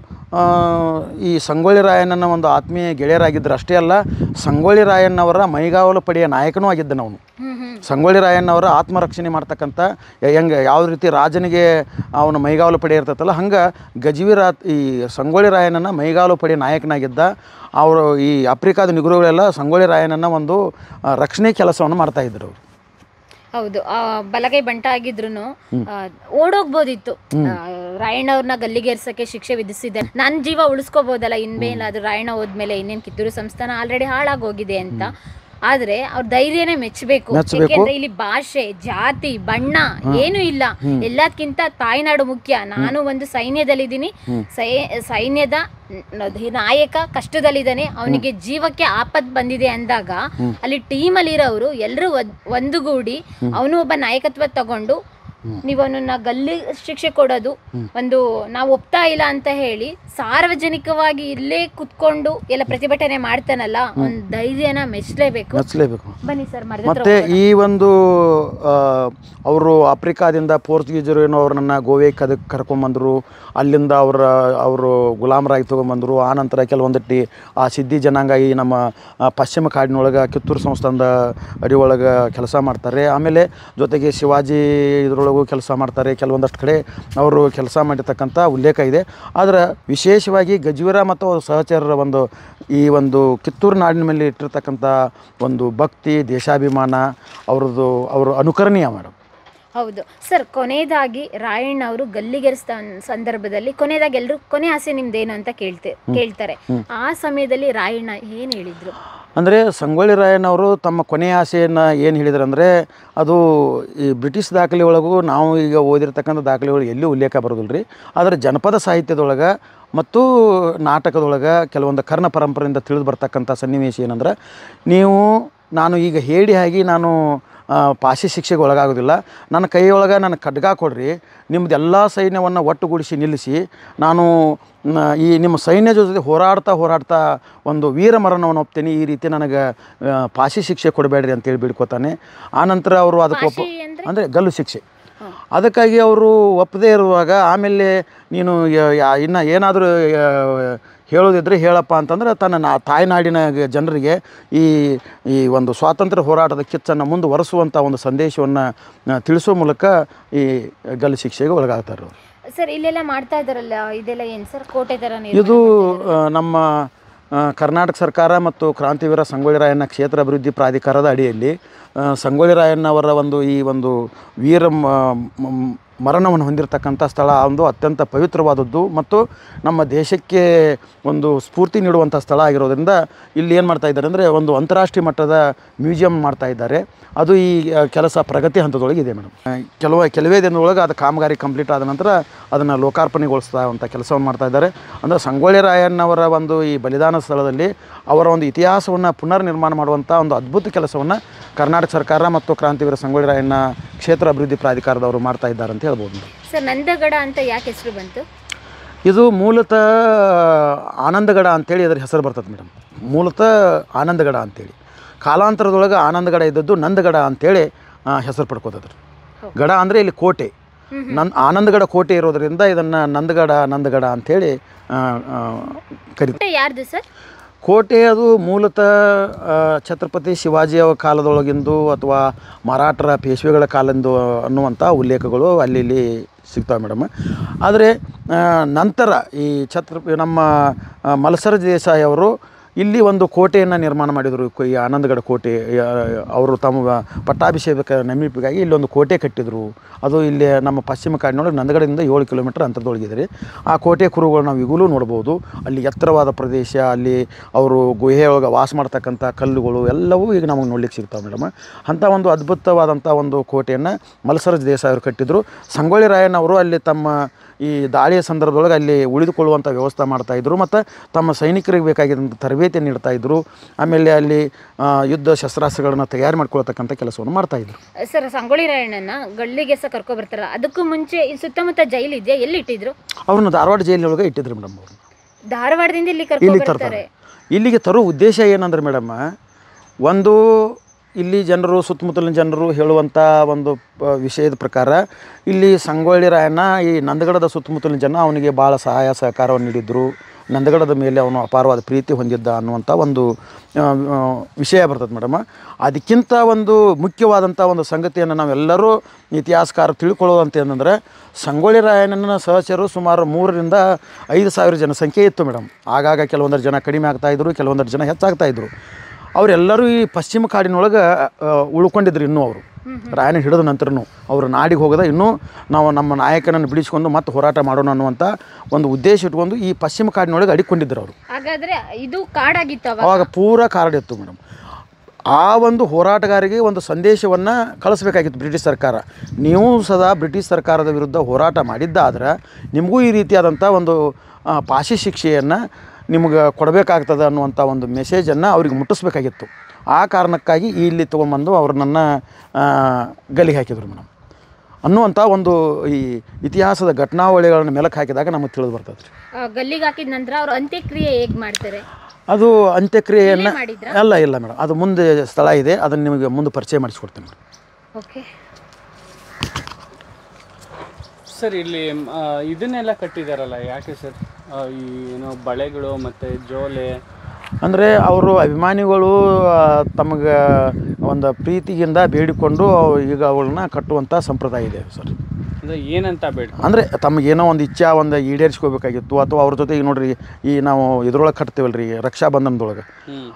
ಈ ಸಂಗೊಳ್ಳಿ ರಾಯಣ್ಣನ ಒಂದು ಆತ್ಮೀಯ ಗೆಳೆಯರಾಗಿದ್ದರು ಅಷ್ಟೇ ಅಲ್ಲ ಸಂಗೊಳ್ಳಿ ರಾಯಣ್ಣವರ ಮೈಗಾವಲು ಪಡೆಯ ನಾಯಕನೂ ಆಗಿದ್ದನು ಅವನು ಸಂಗೊಳ್ಳಿ ರಾಯಣ್ಣವರ ಆತ್ಮರಕ್ಷಣೆ ಮಾಡ್ತಕ್ಕಂಥ ಹೆಂಗೆ ಯಾವ ರೀತಿ ರಾಜನಿಗೆ ಅವನ ಮೈಗಾವಲು ಪಡೆ ಇರ್ತೈತಲ್ಲ ಹಂಗೆ ಗಜವೀರ ಈ ಸಂಗೊಳ್ಳಿ ರಾಯಣ್ಣನ ಮೈಗಾವಲು ಪಡೆ ನಾಯಕನಾಗಿದ್ದ ಅವರು ಈ ಆಫ್ರಿಕಾದ ನಿಗುರುಗಳೆಲ್ಲ ಸಂಗೊಳ್ಳಿ ರಾಯಣ್ಣನ ಒಂದು ಆ, ರಕ್ಷಣೆ ಕೆಲಸವನ್ನು ಮಾಡ್ತಾಯಿದ್ರು ಅವರು ಹೌದು ಆ ಬಲಗೈ ಬಂಟ ಆಗಿದ್ರು ಓಡೋಗ್ಬೋದಿತ್ತು ಆ, ರಾಯಣ್ಣವ್ರನ್ನ ಗಲ್ಲಿಗೇರ್ಸಕ್ಕೆ ಶಿಕ್ಷೆ ವಿಧಿಸಿದೆ ನನ್ನ ಜೀವ ಉಳಿಸ್ಕೋಬೋದಲ್ಲ ಇನ್ಮೇಲಾದ್ರೂ ರಾಯಣ್ಣ ಹೋದ್ಮೇಲೆ ಇನ್ನೇನ್ ಕಿತ್ತೂರು ಸಂಸ್ಥಾನ ಆಲ್ರೆಡಿ ಹಾಳಾಗೋಗಿದೆ ಅಂತ ಆದ್ರೆ ಅವ್ರ ಧೈರ್ಯನೇ ಮೆಚ್ಚಬೇಕು ಮೆಚ್ಬೇಕು. ಯಾಕೆಂದ್ರೆ ಇಲ್ಲಿ ಭಾಷೆ ಜಾತಿ ಬಣ್ಣ ಏನು ಇಲ್ಲ ಎಲ್ಲದಕ್ಕಿಂತ ತಾಯ್ನಾಡು ಮುಖ್ಯ ನಾನು ಒಂದು ಸೈನ್ಯದಲ್ಲಿದ್ದೀನಿ ಸೈ- ಸೈನ್ಯದ ನ- ನಾಯಕ ಕಷ್ಟದಲ್ಲಿದ್ದಾನೆ ಅವನಿಗೆ ಜೀವಕ್ಕೆ ಆಪತ್ ಬಂದಿದೆ ಅಂದಾಗ ಅಲ್ಲಿ ಟೀಮ್ ಅಲ್ಲಿರೋರು ಎಲ್ಲರೂ ಒಂದುಗೂಡಿ ಅವನು ಒಬ್ಬ ನಾಯಕತ್ವ ತಗೊಂಡು ನೀವು ಅವನನ್ನ ಗಲ್ಲಿ ಶಿಕ್ಷೆ ಕೊಡೋದು ಒಂದು ನಾವು ಒಪ್ತಾ ಇಲ್ಲ ಅಂತ ಹೇಳಿ ಸಾರ್ವಜನಿಕವಾಗಿ ಇಲ್ಲೇ ಕುತ್ಕೊಂಡು ಎಲ್ಲ ಪ್ರತಿಭಟನೆ ಮಾಡ್ತಾನಲ್ಲ ಒಂದ್ ಧೈರ್ಯನ ಮೆಚ್ಚಲೇಬೇಕು ಮೆಚ್ಚಲೇಬೇಕು ಬನ್ನಿ ಸರ್ ಮರದ ಮತ್ತು ಈ ಒಂದು ಅವರು ಆಫ್ರಿಕಾದಿಂದ ಪೋರ್ಚುಗೀಸರು ಏನೋ ಅವ್ರನ್ನ ಗೋವೆಗೆ ಕದ ಕರ್ಕೊಂಬಂದರು ಅಲ್ಲಿಂದ ಅವರ ಅವರು ಗುಲಾಮರಾಗಿ ತೊಗೊಂಬಂದರು ಆನಂತರ ಕೆಲವೊಂದಟ್ಟಿ ಆ ಸಿದ್ಧಿ ಜನಾಂಗ ಈ ನಮ್ಮ ಆ, ಪಶ್ಚಿಮ ಕಾಡಿನೊಳಗೆ ಕಿತ್ತೂರು ಸಂಸ್ಥಾನದ ಅಡಿ ಒಳಗೆ ಕೆಲಸ ಮಾಡ್ತಾರೆ ಆಮೇಲೆ ಜೊತೆಗೆ ಶಿವಾಜಿ ಇದರೊಳಗೂ ಕೆಲಸ ಮಾಡ್ತಾರೆ ಕೆಲವೊಂದಷ್ಟು ಕಡೆ ಅವರು ಕೆಲಸ ಮಾಡಿರ್ತಕ್ಕಂಥ ಉಲ್ಲೇಖ ಇದೆ ಆದರೆ ವಿಶೇಷವಾಗಿ ಗಜವೀರ ಮತ್ತು ಅವ್ರ ಸಹಚರರ ಒಂದು ಈ ಒಂದು ಕಿತ್ತೂರು ನಾಡಿನ ಮೇಲೆ ಇಟ್ಟಿರ್ತಕ್ಕಂಥ ಒಂದು ಭಕ್ತಿ ದೇಶಾಭಿಮಾನ ಅವ್ರದ್ದು ಅವರು ಅನುಕರಣೀಯ ಮೇಡಮ್ ಹೌದು ಸರ್ ಕೊನೆಯದಾಗಿ ರಾಯಣ್ಣ ಅವರು ಗಲ್ಲಿಗೆರಿಸಿದ ಸಂದರ್ಭದಲ್ಲಿ ಕೊನೆಯದಾಗಿ ಎಲ್ಲರೂ ಕೊನೆ ಆಸೆ ನಿಮ್ದೇನು ಅಂತ ಕೇಳ್ತೆ ಕೇಳ್ತಾರೆ ಆ ಸಮಯದಲ್ಲಿ ರಾಯಣ್ಣ ಏನು ಹೇಳಿದ್ರು ಅಂದರೆ ಸಂಗೊಳ್ಳಿ ರಾಯಣ್ಣವರು ತಮ್ಮ ಕೊನೆಯ ಆಸೆಯನ್ನು ಏನು ಹೇಳಿದ್ರು ಅಂದರೆ ಅದು ಈ ಬ್ರಿಟಿಷ್ ದಾಖಲೆ ಒಳಗೂ ನಾವು ಈಗ ಓದಿರ್ತಕ್ಕಂಥ ದಾಖಲೆಗಳು ಎಲ್ಲಿ ಉಲ್ಲೇಖ ಬರೋದಿಲ್ಲ ರೀ ಆದರೆ ಜನಪದ ಸಾಹಿತ್ಯದೊಳಗೆ ಮತ್ತು ನಾಟಕದೊಳಗೆ ಕೆಲವೊಂದು ಕರ್ಣ ಪರಂಪರೆಯಿಂದ ತಿಳಿದು ಬರ್ತಕ್ಕಂಥ ಸನ್ನಿವೇಶ ಏನಂದ್ರೆ ನೀವು ನಾನು ಈಗ ಹೇಳಿ ಆಗಿ ನಾನು ಆ, ಪಾಶಿ ಶಿಕ್ಷೆಗೆ ಒಳಗಾಗೋದಿಲ್ಲ ನನ್ನ ಕೈಯೊಳಗೆ ನನ್ನ ಖಡ್ಗ ಕೊಡ್ರಿ ನಿಮ್ಮದು ಎಲ್ಲ ಸೈನ್ಯವನ್ನು ಒಟ್ಟುಗೂಡಿಸಿ ನಿಲ್ಲಿಸಿ ನಾನು ನ, ಈ ನಿಮ್ಮ ಸೈನ್ಯ ಜೊತೆ ಹೋರಾಡ್ತಾ ಹೋರಾಡ್ತಾ ಒಂದು ವೀರ ಮರಣವನ್ನು ಒಪ್ತೇನೆ ಈ ರೀತಿ ನನಗೆ ಆ, ಪಾಶಿ ಶಿಕ್ಷೆ ಕೊಡಬೇಡ್ರಿ ಅಂತೇಳಿ ಬೇಡ್ಕೋತಾನೆ ಆನಂತರ ಅವರು ಅದಕ್ಕೆ ಒಪ್ಪ ಪಾಶಿ ಅಂದ್ರೆ? ಅಂದರೆ ಗಲ್ಲು ಶಿಕ್ಷೆ ಅದಕ್ಕಾಗಿ ಅವರು ಒಪ್ಪದೇ ಇರುವಾಗ ಆಮೇಲೆ ನೀನು ಯ- ಯಾ- ಇನ್ನು ಏನಾದರೂ ಹೇಳೋದಿದ್ರೆ ಹೇಳಪ್ಪ ಅಂತಂದ್ರೆ ತನ್ನ ನಾ ತಾಯ್ನಾಡಿನ ಗ- ಜನರಿಗೆ ಈ ಈ ಒಂದು ಸ್ವಾತಂತ್ರ್ಯ ಹೋರಾಟದ ಕಿಚ್ಚನ್ನು ಮುಂದುವರೆಸುವಂಥ ಒಂದು ಸಂದೇಶವನ್ನು ತಿಳಿಸೋ ಮೂಲಕ ಈ ಗಲ್ಲು ಶಿಕ್ಷೆಗೆ ಒಳಗಾಗ್ತಾರೆ ಅವರು ಸರ್ ಇಲ್ಲೆಲ್ಲ ಮಾಡ್ತಾ ಇದಾರಲ್ಲ ಇದೆಲ್ಲ ಏನು ಸರ್ ಕೋಟೆ ಥರ ಇದು ಆ, ನಮ್ಮ ಆ, ಕರ್ನಾಟಕ ಸರ್ಕಾರ ಮತ್ತು ಕ್ರಾಂತಿವೀರ ಸಂಗೊಳ್ಳಿ ರಾಯಣ್ಣ ಕ್ಷೇತ್ರ ಅಭಿವೃದ್ಧಿ ಪ್ರಾಧಿಕಾರದ ಅಡಿಯಲ್ಲಿ ಆ, ಸಂಗೊಳ್ಳಿ ರಾಯಣ್ಣವರ ಒಂದು ಈ ಒಂದು ವೀರ ಮ- ಮ- ಮರಣವನ್ನು ಹೊಂದಿರತಕ್ಕಂಥ ಸ್ಥಳ ಒಂದು ಅತ್ಯಂತ ಪವಿತ್ರವಾದದ್ದು ಮತ್ತು ನಮ್ಮ ದೇಶಕ್ಕೆ ಒಂದು ಸ್ಫೂರ್ತಿ ನೀಡುವಂಥ ಸ್ಥಳ ಆಗಿರೋದ್ರಿಂದ ಇಲ್ಲಿ ಏನು ಮಾಡ್ತಾ ಇದ್ದಾರೆ ಅಂದರೆ ಒಂದು ಅಂತಾರಾಷ್ಟ್ರೀಯ ಮಟ್ಟದ ಮ್ಯೂಸಿಯಂ ಮಾಡ್ತಾ ಇದ್ದಾರೆ ಅದು ಈ ಆ, ಕೆಲಸ ಪ್ರಗತಿ ಹಂತದೊಳಗೆ ಇದೆ ಮೇಡಮ್ ಆ, ಕೆಲವು ಕೆಲವೇ ದಿನದೊಳಗೆ ಅದು ಕಾಮಗಾರಿ ಕಂಪ್ಲೀಟ್ ಆದ ನಂತರ ಅದನ್ನು ಲೋಕಾರ್ಪಣೆಗೊಳಿಸ್ತಾ ಅಂತ ಕೆಲಸವನ್ನು ಮಾಡ್ತಾ ಇದ್ದಾರೆ ಅಂದರೆ ಸಂಗೊಳ್ಳಿ ರಾಯಣ್ಣವರ ಒಂದು ಈ ಬಲಿದಾನ ಸ್ಥಳದಲ್ಲಿ ಅವರ ಒಂದು ಇತಿಹಾಸವನ್ನು ಪುನರ್ ನಿರ್ಮಾಣ ಮಾಡುವಂಥ ಒಂದು ಅದ್ಭುತ ಕೆಲಸವನ್ನು ಕರ್ನಾಟಕ ಸರ್ಕಾರ ಮತ್ತು ಕ್ರಾಂತಿವೀರ ಸಂಗೊಳ್ಳಿ ರಾಯಣ್ಣ ಕ್ಷೇತ್ರ ಅಭಿವೃದ್ಧಿ ಪ್ರಾಧಿಕಾರದವರು ಮಾಡ್ತಾ ಇದ್ದಾರೆ ಅಂತ ಹೇಳ್ಬೋದು ಮೇಡಮ್. ಸರ್ ನಂದಗಡ ಅಂತ ಯಾಕೆ ಹೆಸರು ಬಂತು ಇದು ಮೂಲತಃ ಆನಂದಗಡ ಅಂತೇಳಿ ಅದರ ಹೆಸರು ಬರ್ತದೆ ಮೇಡಮ್ ಮೂಲತಃ ಆನಂದಗಡ ಅಂತೇಳಿ ಕಾಲಾಂತರದೊಳಗೆ ಆನಂದಗಡ ಇದ್ದದ್ದು ನಂದಗಡ ಅಂತೇಳಿ ಆ, ಹೆಸರು ಪಡ್ಕೋತದ್ರಿ ಗಡ ಅಂದರೆ ಇಲ್ಲಿ ಕೋಟೆ ನನ್ ಆನಂದಗಡ ಕೋಟೆ ಇರೋದರಿಂದ ಇದನ್ನು ನಂದಗಡ ನಂದಗಡ ಅಂಥೇಳಿ ಕರಿ ಕೋಟೆ ಯಾರ್ದು ಸರ್ ಕೋಟೆ ಅದು ಮೂಲತಃ ಆ, ಛತ್ರಪತಿ ಶಿವಾಜಿಯ ಕಾಲದೊಳಗಿಂದು ಅಥವಾ ಮರಾಠರ ಪೇಶ್ವೆಗಳ ಕಾಲಂದು ಅನ್ನುವಂಥ ಉಲ್ಲೇಖಗಳು ಅಲ್ಲಿ ಇಲ್ಲಿ ಸಿಗ್ತವೆ ಮೇಡಮ್ ಆದರೆ ಆ, ನಂತರ ಈ ಛತ್ರ ನಮ್ಮ ಆ, ಮಲ್ಸರ ದೇಸಾಯಿ ಅವರು ಇಲ್ಲಿ ಒಂದು ಕೋಟೆಯನ್ನು ನಿರ್ಮಾಣ ಮಾಡಿದರು ಕು- ಈ ಆನಂದಗಡ ಕೋಟೆ ಆ, ಅವರು ತಮ್ಮ ಪಟ್ಟಾಭಿಷೇಕ ನೆನಪಿಗಾಗಿ ಇಲ್ಲೊಂದು ಕೋಟೆ ಕಟ್ಟಿದರು ಅದು ಇಲ್ಲಿ ನಮ್ಮ ಪಶ್ಚಿಮ ಕಾಡಿನೊಳಗೆ ನಂದಗಡದಿಂದ ಏಳು ಕಿಲೋಮೀಟರ್ ಅಂತರದೊಳಗಿದೆ ರೀ ಆ ಕೋಟೆ ಕುರುಗಳು ನಾವು ಈಗಲೂ ನೋಡ್ಬೋದು ಅಲ್ಲಿ ಎತ್ತರವಾದ ಪ್ರದೇಶ ಅಲ್ಲಿ ಅವರು ಗುಹೆಯೊಳಗೆ ವಾಸ ಮಾಡ್ತಕ್ಕಂಥ ಕಲ್ಲುಗಳು ಎಲ್ಲವೂ ಈಗ ನಮಗೆ ನೋಡ್ಲಿಕ್ಕೆ ಸಿಗ್ತಾವೆ ಮೇಡಮ್ ಅಂಥ ಒಂದು ಅದ್ಭುತವಾದಂಥ ಒಂದು ಕೋಟೆಯನ್ನು ಮಲ್ಸರ ದೇಸಾಯಿ ಅವರು ಕಟ್ಟಿದ್ರು ಸಂಗೊಳ್ಳಿ ರಾಯಣ್ಣವರು ಅಲ್ಲಿ ತಮ್ಮ ಈ ದಾಳಿಯ ಸಂದರ್ಭದೊಳಗೆ ಅಲ್ಲಿ ಉಳಿದುಕೊಳ್ಳುವಂಥ ವ್ಯವಸ್ಥೆ ಮಾಡ್ತಾಯಿದ್ರು ಮತ್ತು ತಮ್ಮ ಸೈನಿಕರಿಗೆ ಬೇಕಾಗಿದ್ದಂಥ ತರಬೇತಿ ನೀಡ್ತಾಯಿದ್ರು ಆಮೇಲೆ ಅಲ್ಲಿ ಆ, ಯುದ್ಧ ಶಸ್ತ್ರಾಸ್ತ್ರಗಳನ್ನು ತಯಾರು ಮಾಡ್ಕೊಳ್ತಕ್ಕಂಥ ಕೆಲಸವನ್ನು ಮಾಡ್ತಾಯಿದ್ರು ಸರ್ ಸಂಗೊಳ್ಳಿ ರಾಯಣ್ಣನ ಗಳ್ಳಿಗೆ ಸಹ ಕರ್ಕೊ ಬರ್ತಾರಲ್ಲ ಅದಕ್ಕೂ ಮುಂಚೆ ಈ ಸುತ್ತಮುತ್ತ ಜೈಲ್ ಇದೆಯಾ ಎಲ್ಲಿ ಇಟ್ಟಿದ್ರು ಅವ್ರನ್ನ ಧಾರವಾಡ ಜೈಲಿನೊಳಗೆ ಇಟ್ಟಿದ್ರು ಮೇಡಮ್ ಅವರು ಧಾರವಾಡದಿಂದ ಇಲ್ಲಿ ಕರ್ಕೊ ಇಲ್ಲಿ ಬರ್ತಾರೆ ತರ್ತಾರೆ ಇಲ್ಲಿಗೆ ತರೋ ಉದ್ದೇಶ ಏನಂದ್ರೆ ಮೇಡಮ್ ಒಂದು ಇಲ್ಲಿ ಜನರು ಸುತ್ತಮುತ್ತಲಿನ ಜನರು ಹೇಳುವಂಥ ಒಂದು ಪ- ವಿಷಯದ ಪ್ರಕಾರ ಇಲ್ಲಿ ಸಂಗೊಳ್ಳಿ ರಾಯಣ್ಣ ಈ ನಂದಗಡದ ಸುತ್ತಮುತ್ತಲಿನ ಜನ ಅವನಿಗೆ ಭಾಳ ಸಹಾಯ ಸಹಕಾರವನ್ನು ನೀಡಿದ್ರು ನಂದಗಡದ ಮೇಲೆ ಅವನು ಅಪಾರವಾದ ಪ್ರೀತಿ ಹೊಂದಿದ್ದ ಅನ್ನುವಂಥ ಒಂದು ಆ, ಆ, ವಿಷಯ ಬರ್ತದೆ ಮೇಡಮ್ ಅದಕ್ಕಿಂತ ಒಂದು ಮುಖ್ಯವಾದಂಥ ಒಂದು ಸಂಗತಿಯನ್ನು ನಾವೆಲ್ಲರೂ ಇತಿಹಾಸಕಾರ ತಿಳ್ಕೊಳ್ಳೋದಂತ ಏನಂದರೆ ಸಂಗೊಳ್ಳಿ ರಾಯಣ್ಣನ ಸಹಚರು ಸುಮಾರು ಮೂರರಿಂದ ಐದು ಸಾವಿರ ಜನಸಂಖ್ಯೆ ಇತ್ತು ಮೇಡಮ್ ಆಗಾಗ ಕೆಲವೊಂದರ ಜನ ಕಡಿಮೆ ಆಗ್ತಾಯಿದ್ರು ಕೆಲವೊಂದರ ಜನ ಹೆಚ್ಚಾಗ್ತಾಯಿದ್ರು ಅವರೆಲ್ಲರೂ ಈ ಪಶ್ಚಿಮ ಕಾಡಿನೊಳಗೆ ಆ, ಉಳ್ಕೊಂಡಿದ್ರು ಇನ್ನೂ ಅವರು ರಾಯನ ಹಿಡಿದ ನಂತರನೂ ಅವರು ನಾಡಿಗೆ ಹೋಗದ ಇನ್ನೂ ನಾವು ನಮ್ಮ ನಾಯಕನನ್ನು ಬಿಡಿಸ್ಕೊಂಡು ಮತ್ತೆ ಹೋರಾಟ ಮಾಡೋಣ ಅನ್ನುವಂಥ ಒಂದು ಉದ್ದೇಶ ಇಟ್ಕೊಂಡು ಈ ಪಶ್ಚಿಮ ಕಾಡಿನೊಳಗೆ ಅಡಿಕೊಂಡಿದ್ದರು ಅವರು ಹಾಗಾದ್ರೆ ಇದು ಕಾಡಾಗಿತ್ತು ಅವಾಗ ಅವಾಗ ಪೂರ ಕಾರಡಿತ್ತು ಮೇಡಮ್ ಆ ಒಂದು ಹೋರಾಟಗಾರಿಗೆ ಒಂದು ಸಂದೇಶವನ್ನು ಕಳಿಸ್ಬೇಕಾಗಿತ್ತು ಬ್ರಿಟಿಷ್ ಸರ್ಕಾರ ನೀವು ಸದಾ ಬ್ರಿಟಿಷ್ ಸರ್ಕಾರದ ವಿರುದ್ಧ ಹೋರಾಟ ಮಾಡಿದ್ದಾದ್ರೆ ನಿಮಗೂ ಈ ರೀತಿಯಾದಂಥ ಒಂದು ಆ, ಪಾಶಿ ಶಿಕ್ಷೆಯನ್ನು ನಿಮ್ಗೆ ಕೊಡಬೇಕಾಗ್ತದೆ ಅನ್ನುವಂಥ ಒಂದು ಮೆಸೇಜನ್ನು ಅವ್ರಿಗೆ ಮುಟ್ಟಿಸ್ಬೇಕಾಗಿತ್ತು ಆ ಕಾರಣಕ್ಕಾಗಿ ಇಲ್ಲಿ ತೊಗೊಂಬಂದು ಅವ್ರನ್ನ ಗಲ್ಲಿಗೆ ಹಾಕಿದ್ರು ಮೇಡಮ್ ಅನ್ನುವಂಥ ಒಂದು ಈ ಇತಿಹಾಸದ ಘಟನಾವಳಿಗಳನ್ನು ಮೆಲಕ್ಕೆ ಹಾಕಿದಾಗ ನಮಗೆ ತಿಳಿದು ಬರ್ತದೆ ರೀ ಆ, ಗಲ್ಲಿಗೆ ಹಾಕಿದ ನಂತರ ಅವ್ರು ಅಂತ್ಯಕ್ರಿಯೆ ಹೇಗ್ ಮಾಡ್ತಾರೆ ಅದು ಅಂತ್ಯಕ್ರಿಯೆಯನ್ನು ಇಲ್ಲೇ ಮಾಡಿದ್ರಾ? ಅಲ್ಲ ಇಲ್ಲ ಮೇಡಮ್ ಅದು ಮುಂದೆ ಸ್ಥಳ ಇದೆ ಅದನ್ನು ನಿಮಗೆ ಮುಂದೆ ಪರಿಚಯ ಮಾಡಿಸ್ಕೊಡ್ತೀನಿ ಮೇಡಮ್ ಓಕೆ ಸರ್ ಇಲ್ಲಿ ಆ, ಇದನ್ನೆಲ್ಲ ಕಟ್ಟಿದಾರಲ್ಲ ಯಾಕೆ ಸರ್ ಆ, ಈ ಏನೋ ಬಳೆಗಳು ಮತ್ತು ಜೋಲೆ ಅಂದರೆ ಅವರು ಅಭಿಮಾನಿಗಳು ಆ, ತಮಗೆ ಒಂದು ಪ್ರೀತಿಯಿಂದ ಬೇಡಿಕೊಂಡು ಈಗ ಅವಳನ್ನ ಕಟ್ಟುವಂಥ ಸಂಪ್ರದಾಯ ಇದೆ ಸರ್ ಅಂದರೆ ಏನಂತ ಬೇಡ ಅಂದರೆ ತಮಗೇನೋ ಒಂದು ಇಚ್ಛಾ ಒಂದು ಈಡೇರಿಸ್ಕೋಬೇಕಾಗಿತ್ತು ಅಥವಾ ಅವ್ರ ಜೊತೆ ಈಗ ನೋಡ್ರಿ ಈ ನಾವು ಇದ್ರೊಳಗೆ ಕಟ್ತೀವಲ್ಲ ರೀ ರಕ್ಷಾಬಂಧನದೊಳಗೆ ಹ್ಞೂ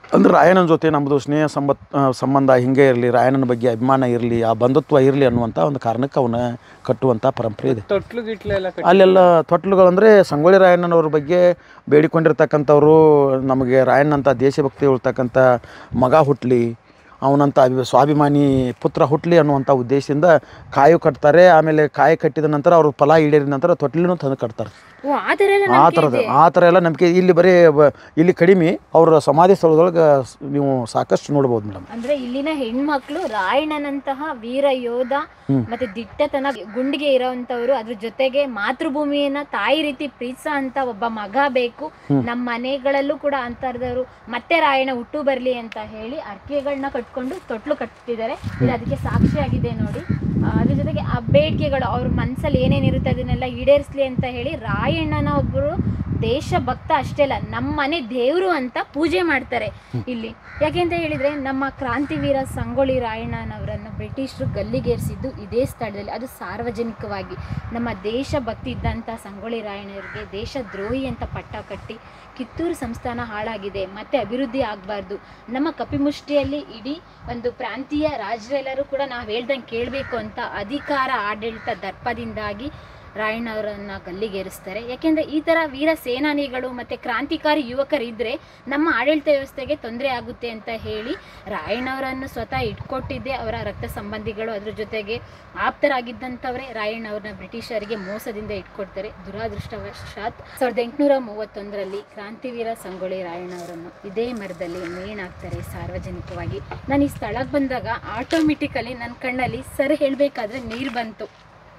ಅಂದ್ರೆ ರಾಯಣ್ಣನ ಜೊತೆ ನಮ್ಮದು ಸ್ನೇಹ ಸಂಬತ್ ಆ, ಸಂಬಂಧ ಹಿಂಗೆ ಇರಲಿ ರಾಯಣ್ಣನ ಬಗ್ಗೆ ಅಭಿಮಾನ ಇರಲಿ ಆ ಬಂಧುತ್ವ ಇರಲಿ ಅನ್ನುವಂಥ ಒಂದು ಕಾರಣಕ್ಕೆ ಅವನ್ನ ಕಟ್ಟುವಂಥ ಪರಂಪರೆ ಇದೆ ತೊಟ್ಲು ಗಿಟ್ಲು ಎಲ್ಲ ಕಟ್ಟಿ ಅಲ್ಲೆಲ್ಲ ತೊಟ್ಲುಗಳಂದರೆ ಸಂಗೊಳ್ಳಿ ರಾಯಣ್ಣನವ್ರ ಬಗ್ಗೆ ಬೇಡಿಕೊಂಡಿರ್ತಕ್ಕಂಥವ್ರು ನಮಗೆ ರಾಯಣ್ಣಂಥ ದೇಶಭಕ್ತಿ ಉಳ್ತಕ್ಕಂಥ ಮಗ ಹುಟ್ಟಲಿ ಅವನಂಥ ಅಭಿ ಸ್ವಾಭಿಮಾನಿ ಪುತ್ರ ಹುಟ್ಟಲಿ ಅನ್ನುವಂಥ ಉದ್ದೇಶದಿಂದ ಕಾಯು ಕಟ್ತಾರೆ ಆಮೇಲೆ ಕಾಯಿ ಕಟ್ಟಿದ ನಂತರ ಅವರು ಫಲ ಈಡೇರಿದ ನಂತರ ತೊಟ್ಲಿನೂ ತಂದು ಕಟ್ತಾರೆ ಓ ಆ ಥರ ಎಲ್ಲ ಆ ಥರದ ಆ ಥರ ಎಲ್ಲ ನಂಬಿಕೆ ಇಲ್ಲಿ ಬರೀ ಬ- ಇಲ್ಲಿ ಕಡಿಮೆ ಅವರ ಸಮಾಧಿ ಸ್ಥಳದೊಳಗೆ ಸ್- ನೀವು ಸಾಕಷ್ಟು ನೋಡ್ಬೋದು ಮೇಡಮ್ ಅಂದ್ರೆ ಇಲ್ಲಿನ ಹೆಣ್ಮಕ್ಳು ರಾಯಣ್ಣನಂತಹ ವೀರ ಯೋಧ ಮತ್ತೆ ದಿಟ್ಟತನ ಗುಂಡಿಗೆ ಇರೋಂಥವ್ರು ಅದ್ರ ಜೊತೆಗೆ ಮಾತೃಭೂಮಿಯನ್ನ ತಾಯಿ ರೀತಿ ಪ್ರೀತಿಸೋ ಅಂತ ಒಬ್ಬ ಮಗ ಬೇಕು ನಮ್ಮ ಮನೆಗಳಲ್ಲೂ ಕೂಡ ಅಂತರ್ದವರು ಮತ್ತೆ ರಾಯಣ್ಣ ಹುಟ್ಟು ಬರ್ಲಿ ಅಂತ ಹೇಳಿ ಅರ್ಕೆಗಳನ್ನ ಕಟ್ಕೊಂಡು ತೊಟ್ಲು ಕಟ್ತಿದ್ದಾರೆ ಇದು ಅದಕ್ಕೆ ಸಾಕ್ಷಿಯಾಗಿದೆ ನೋಡಿ ಆ, ಅದ್ರ ಜೊತೆಗೆ ಆ ಬೇಡಿಕೆಗಳು ಅವ್ರ ಮನ್ಸಲ್ಲಿ ಏನೇನಿರುತ್ತೆ ಅದನ್ನೆಲ್ಲ ಈಡೇರಿಸ್ಲಿ ಅಂತ ಹೇಳಿ ರಾಯಣ್ಣನ ಒಬ್ಬರು ದೇಶಭಕ್ತ ಅಷ್ಟೇ ಅಲ್ಲ ನಮ್ಮ ಮನೆ ದೇವರು ಅಂತ ಪೂಜೆ ಮಾಡ್ತಾರೆ ಇಲ್ಲಿ ಯಾಕೆಂತ ಹೇಳಿದ್ರೆ ನಮ್ಮ ಕ್ರಾಂತಿವೀರ ಸಂಗೊಳ್ಳಿ ರಾಯಣ್ಣನವರನ್ನು ಬ್ರಿಟಿಷರು ಗಲ್ಲಿಗೇರಿಸಿದ್ದು ಇದೇ ಸ್ಥಳದಲ್ಲಿ ಅದು ಸಾರ್ವಜನಿಕವಾಗಿ ನಮ್ಮ ದೇಶಭಕ್ತಿ ಇದ್ದಂಥ ಸಂಗೊಳ್ಳಿ ರಾಯಣ್ಣರಿಗೆ ದೇಶದ್ರೋಹಿ ಅಂತ ಪಟ್ಟ ಕಟ್ಟಿ ಕಿತ್ತೂರು ಸಂಸ್ಥಾನ ಹಾಳಾಗಿದೆ ಮತ್ತೆ ಅಭಿವೃದ್ಧಿ ಆಗಬಾರ್ದು ನಮ್ಮ ಕಪಿಮುಷ್ಟಿಯಲ್ಲಿ ಇಡೀ ಒಂದು ಪ್ರಾಂತೀಯ ರಾಜರೆಲ್ಲರೂ ಕೂಡ ನಾವು ಹೇಳ್ದಂಗೆ ಕೇಳಬೇಕು ಅಂತ ಅಧಿಕಾರ ಆಡಳಿತ ದರ್ಪದಿಂದಾಗಿ ರಾಯಣ್ಣವರನ್ನ ಗಲ್ಲಿಗೇರಿಸ್ತಾರೆ ಯಾಕೆಂದ್ರೆ ಈ ಥರ ವೀರ ಸೇನಾನಿಗಳು ಮತ್ತು ಕ್ರಾಂತಿಕಾರಿ ಯುವಕರಿದ್ದರೆ ನಮ್ಮ ಆಡಳಿತ ವ್ಯವಸ್ಥೆಗೆ ತೊಂದರೆ ಆಗುತ್ತೆ ಅಂತ ಹೇಳಿ ರಾಯಣ್ಣವರನ್ನು ಸ್ವತಃ ಇಟ್ಕೊಟ್ಟಿದ್ದೆ ಅವರ ರಕ್ತ ಸಂಬಂಧಿಗಳು ಅದ್ರ ಜೊತೆಗೆ ಆಪ್ತರಾಗಿದ್ದಂಥವರೇ ರಾಯಣ್ಣವ್ರನ್ನ ಬ್ರಿಟಿಷರಿಗೆ ಮೋಸದಿಂದ ಇಟ್ಕೊಡ್ತಾರೆ ದುರಾದೃಷ್ಟವಶಾತ್ ಸಾವಿರದ ಎಂಟುನೂರ ಮೂವತ್ತೊಂದರಲ್ಲಿ ಕ್ರಾಂತಿವೀರ ಸಂಗೊಳ್ಳಿ ರಾಯಣ್ಣವರನ್ನು ಇದೇ ಮರದಲ್ಲಿ ನೇಣಾಕ್ತಾರೆ ಸಾರ್ವಜನಿಕವಾಗಿ ನಾನು ಈ ಸ್ಥಳಕ್ಕೆ ಬಂದಾಗ ಆಟೋಮೆಟಿಕಲಿ ನನ್ನ ಕಣ್ಣಲ್ಲಿ ಸರ್ ಹೇಳಬೇಕಾದ್ರೆ ನೀರು ಬಂತು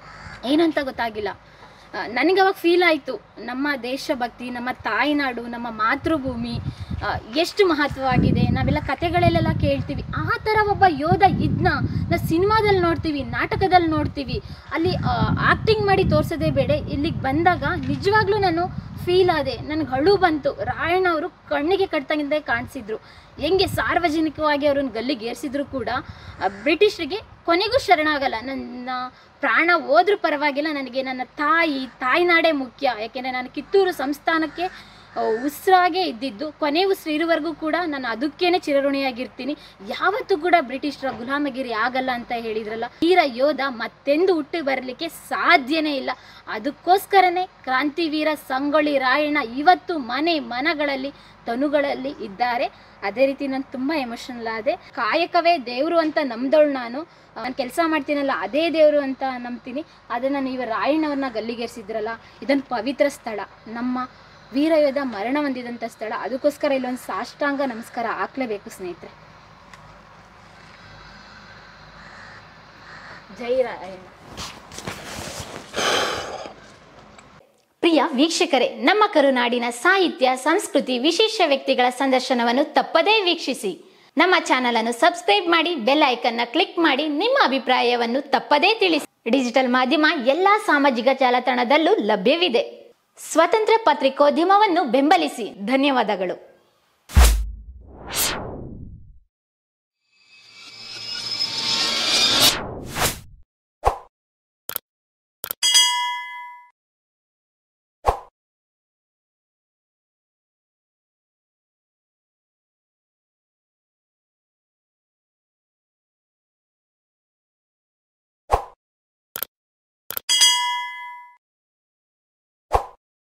ಏನಂತ ಗೊತ್ತಾಗಿಲ್ಲ ಆ, ನನಗೆ ಅವಾಗ ಫೀಲ್ ಆಯಿತು ನಮ್ಮ ದೇಶಭಕ್ತಿ ನಮ್ಮ ತಾಯ್ನಾಡು ನಮ್ಮ ಮಾತೃಭೂಮಿ ಆ, ಎಷ್ಟು ಮಹತ್ವವಾಗಿದೆ ನಾವೆಲ್ಲ ಕತೆಗಳಲ್ಲೆಲ್ಲ ಕೇಳ್ತೀವಿ ಆ ಥರ ಒಬ್ಬ ಯೋಧ ಇದ್ನ ನಾವು ಸಿನಿಮಾದಲ್ಲಿ ನೋಡ್ತೀವಿ ನಾಟಕದಲ್ಲಿ ನೋಡ್ತೀವಿ ಅಲ್ಲಿ ಆ್ಯಕ್ಟಿಂಗ್ ಮಾಡಿ ತೋರಿಸೋದೇ ಬೇಡ ಇಲ್ಲಿಗೆ ಬಂದಾಗ ನಿಜವಾಗ್ಲೂ ನಾನು ಫೀಲ್ ಆದೆ ನನಗೆ ಹಳು ಬಂತು ರಾಯಣ್ಣ ಅವರು ಕಣ್ಣಿಗೆ ಕಟ್ತಂಗಿಂದ ಕಾಣಿಸಿದ್ರು ಹೆಂಗೆ ಸಾರ್ವಜನಿಕವಾಗಿ ಅವ್ರನ್ನ ಗಲ್ಲಿಗೆ ಏರಿಸಿದ್ರು ಕೂಡ ಆ, ಬ್ರಿಟಿಷರಿಗೆ ಕೊನೆಗೂ ಶರಣಾಗಲ್ಲ ನನ್ನ ಪ್ರಾಣ ಹೋದ್ರೂ ಪರವಾಗಿಲ್ಲ ನನಗೆ ನನ್ನ ತಾಯಿ ತಾಯ್ನಾಡೇ ಮುಖ್ಯ ಯಾಕೆಂದರೆ ನಾನು ಕಿತ್ತೂರು ಸಂಸ್ಥಾನಕ್ಕೆ ಆ, ಉಸಿರಾಗೇ ಇದ್ದಿದ್ದು ಕೊನೆ ಉಸಿರು ಇರುವವರೆಗೂ ಕೂಡ ನಾನು ಅದಕ್ಕೇನೆ ಚಿರಋಣಿಯಾಗಿರ್ತೀನಿ ಯಾವತ್ತೂ ಕೂಡ ಬ್ರಿಟಿಷರ ಗುಲಾಮಗಿರಿ ಆಗಲ್ಲ ಅಂತ ಹೇಳಿದ್ರಲ್ಲ ವೀರ ಯೋಧ ಮತ್ತೆಂದು ಹುಟ್ಟಿ ಬರಲಿಕ್ಕೆ ಸಾಧ್ಯನೇ ಇಲ್ಲ ಅದಕ್ಕೋಸ್ಕರನೇ ಕ್ರಾಂತಿವೀರ ಸಂಗೊಳ್ಳಿ ರಾಯಣ್ಣ ಇವತ್ತು ಮನೆ ಮನಗಳಲ್ಲಿ ತನುಗಳಲ್ಲಿ ಇದ್ದಾರೆ ಅದೇ ರೀತಿ ನಾನು ತುಂಬ ಎಮೋಷನಲ್ ಆದೆ ಕಾಯಕವೇ ದೇವರು ಅಂತ ನಂಬ್ದವಳು ನಾನು ನಾನು ಕೆಲಸ ಮಾಡ್ತೀನಲ್ಲ ಅದೇ ದೇವರು ಅಂತ ನಂಬ್ತೀನಿ ಅದನ್ನು ನೀವು ರಾಯಣ್ಣವ್ರನ್ನ ಗಲ್ಲಿಗೇರಿಸಿದ್ರಲ್ಲ ಇದೊಂದು ಪವಿತ್ರ ಸ್ಥಳ ನಮ್ಮ ವೀರಯೋಧ ಮರಣ ಹೊಂದಿದಂಥ ಸ್ಥಳ ಅದಕ್ಕೋಸ್ಕರ ಇಲ್ಲೊಂದು ಸಾಷ್ಟಾಂಗ ನಮಸ್ಕಾರ ಹಾಕ್ಲೇಬೇಕು ಸ್ನೇಹಿತರೆ ಜೈ ರಾಯಣ್ಣ ಪ್ರಿಯ ವೀಕ್ಷಕರೇ ನಮ್ಮ ಕರುನಾಡಿನ ಸಾಹಿತ್ಯ ಸಂಸ್ಕೃತಿ ವಿಶೇಷ ವ್ಯಕ್ತಿಗಳ ಸಂದರ್ಶನವನ್ನು ತಪ್ಪದೇ ವೀಕ್ಷಿಸಿ ನಮ್ಮ ಚಾನಲ್ ಅನ್ನು ಸಬ್ಸ್ಕ್ರೈಬ್ ಮಾಡಿ ಬೆಲ್ ಐಕನ್ನ ಕ್ಲಿಕ್ ಮಾಡಿ ನಿಮ್ಮ ಅಭಿಪ್ರಾಯವನ್ನು ತಪ್ಪದೇ ತಿಳಿಸಿ ಡಿಜಿಟಲ್ ಮಾಧ್ಯಮ ಎಲ್ಲಾ ಸಾಮಾಜಿಕ ಜಾಲತಾಣದಲ್ಲೂ ಲಭ್ಯವಿದೆ ಸ್ವತಂತ್ರ ಪತ್ರಿಕೋದ್ಯಮವನ್ನು ಬೆಂಬಲಿಸಿ ಧನ್ಯವಾದಗಳು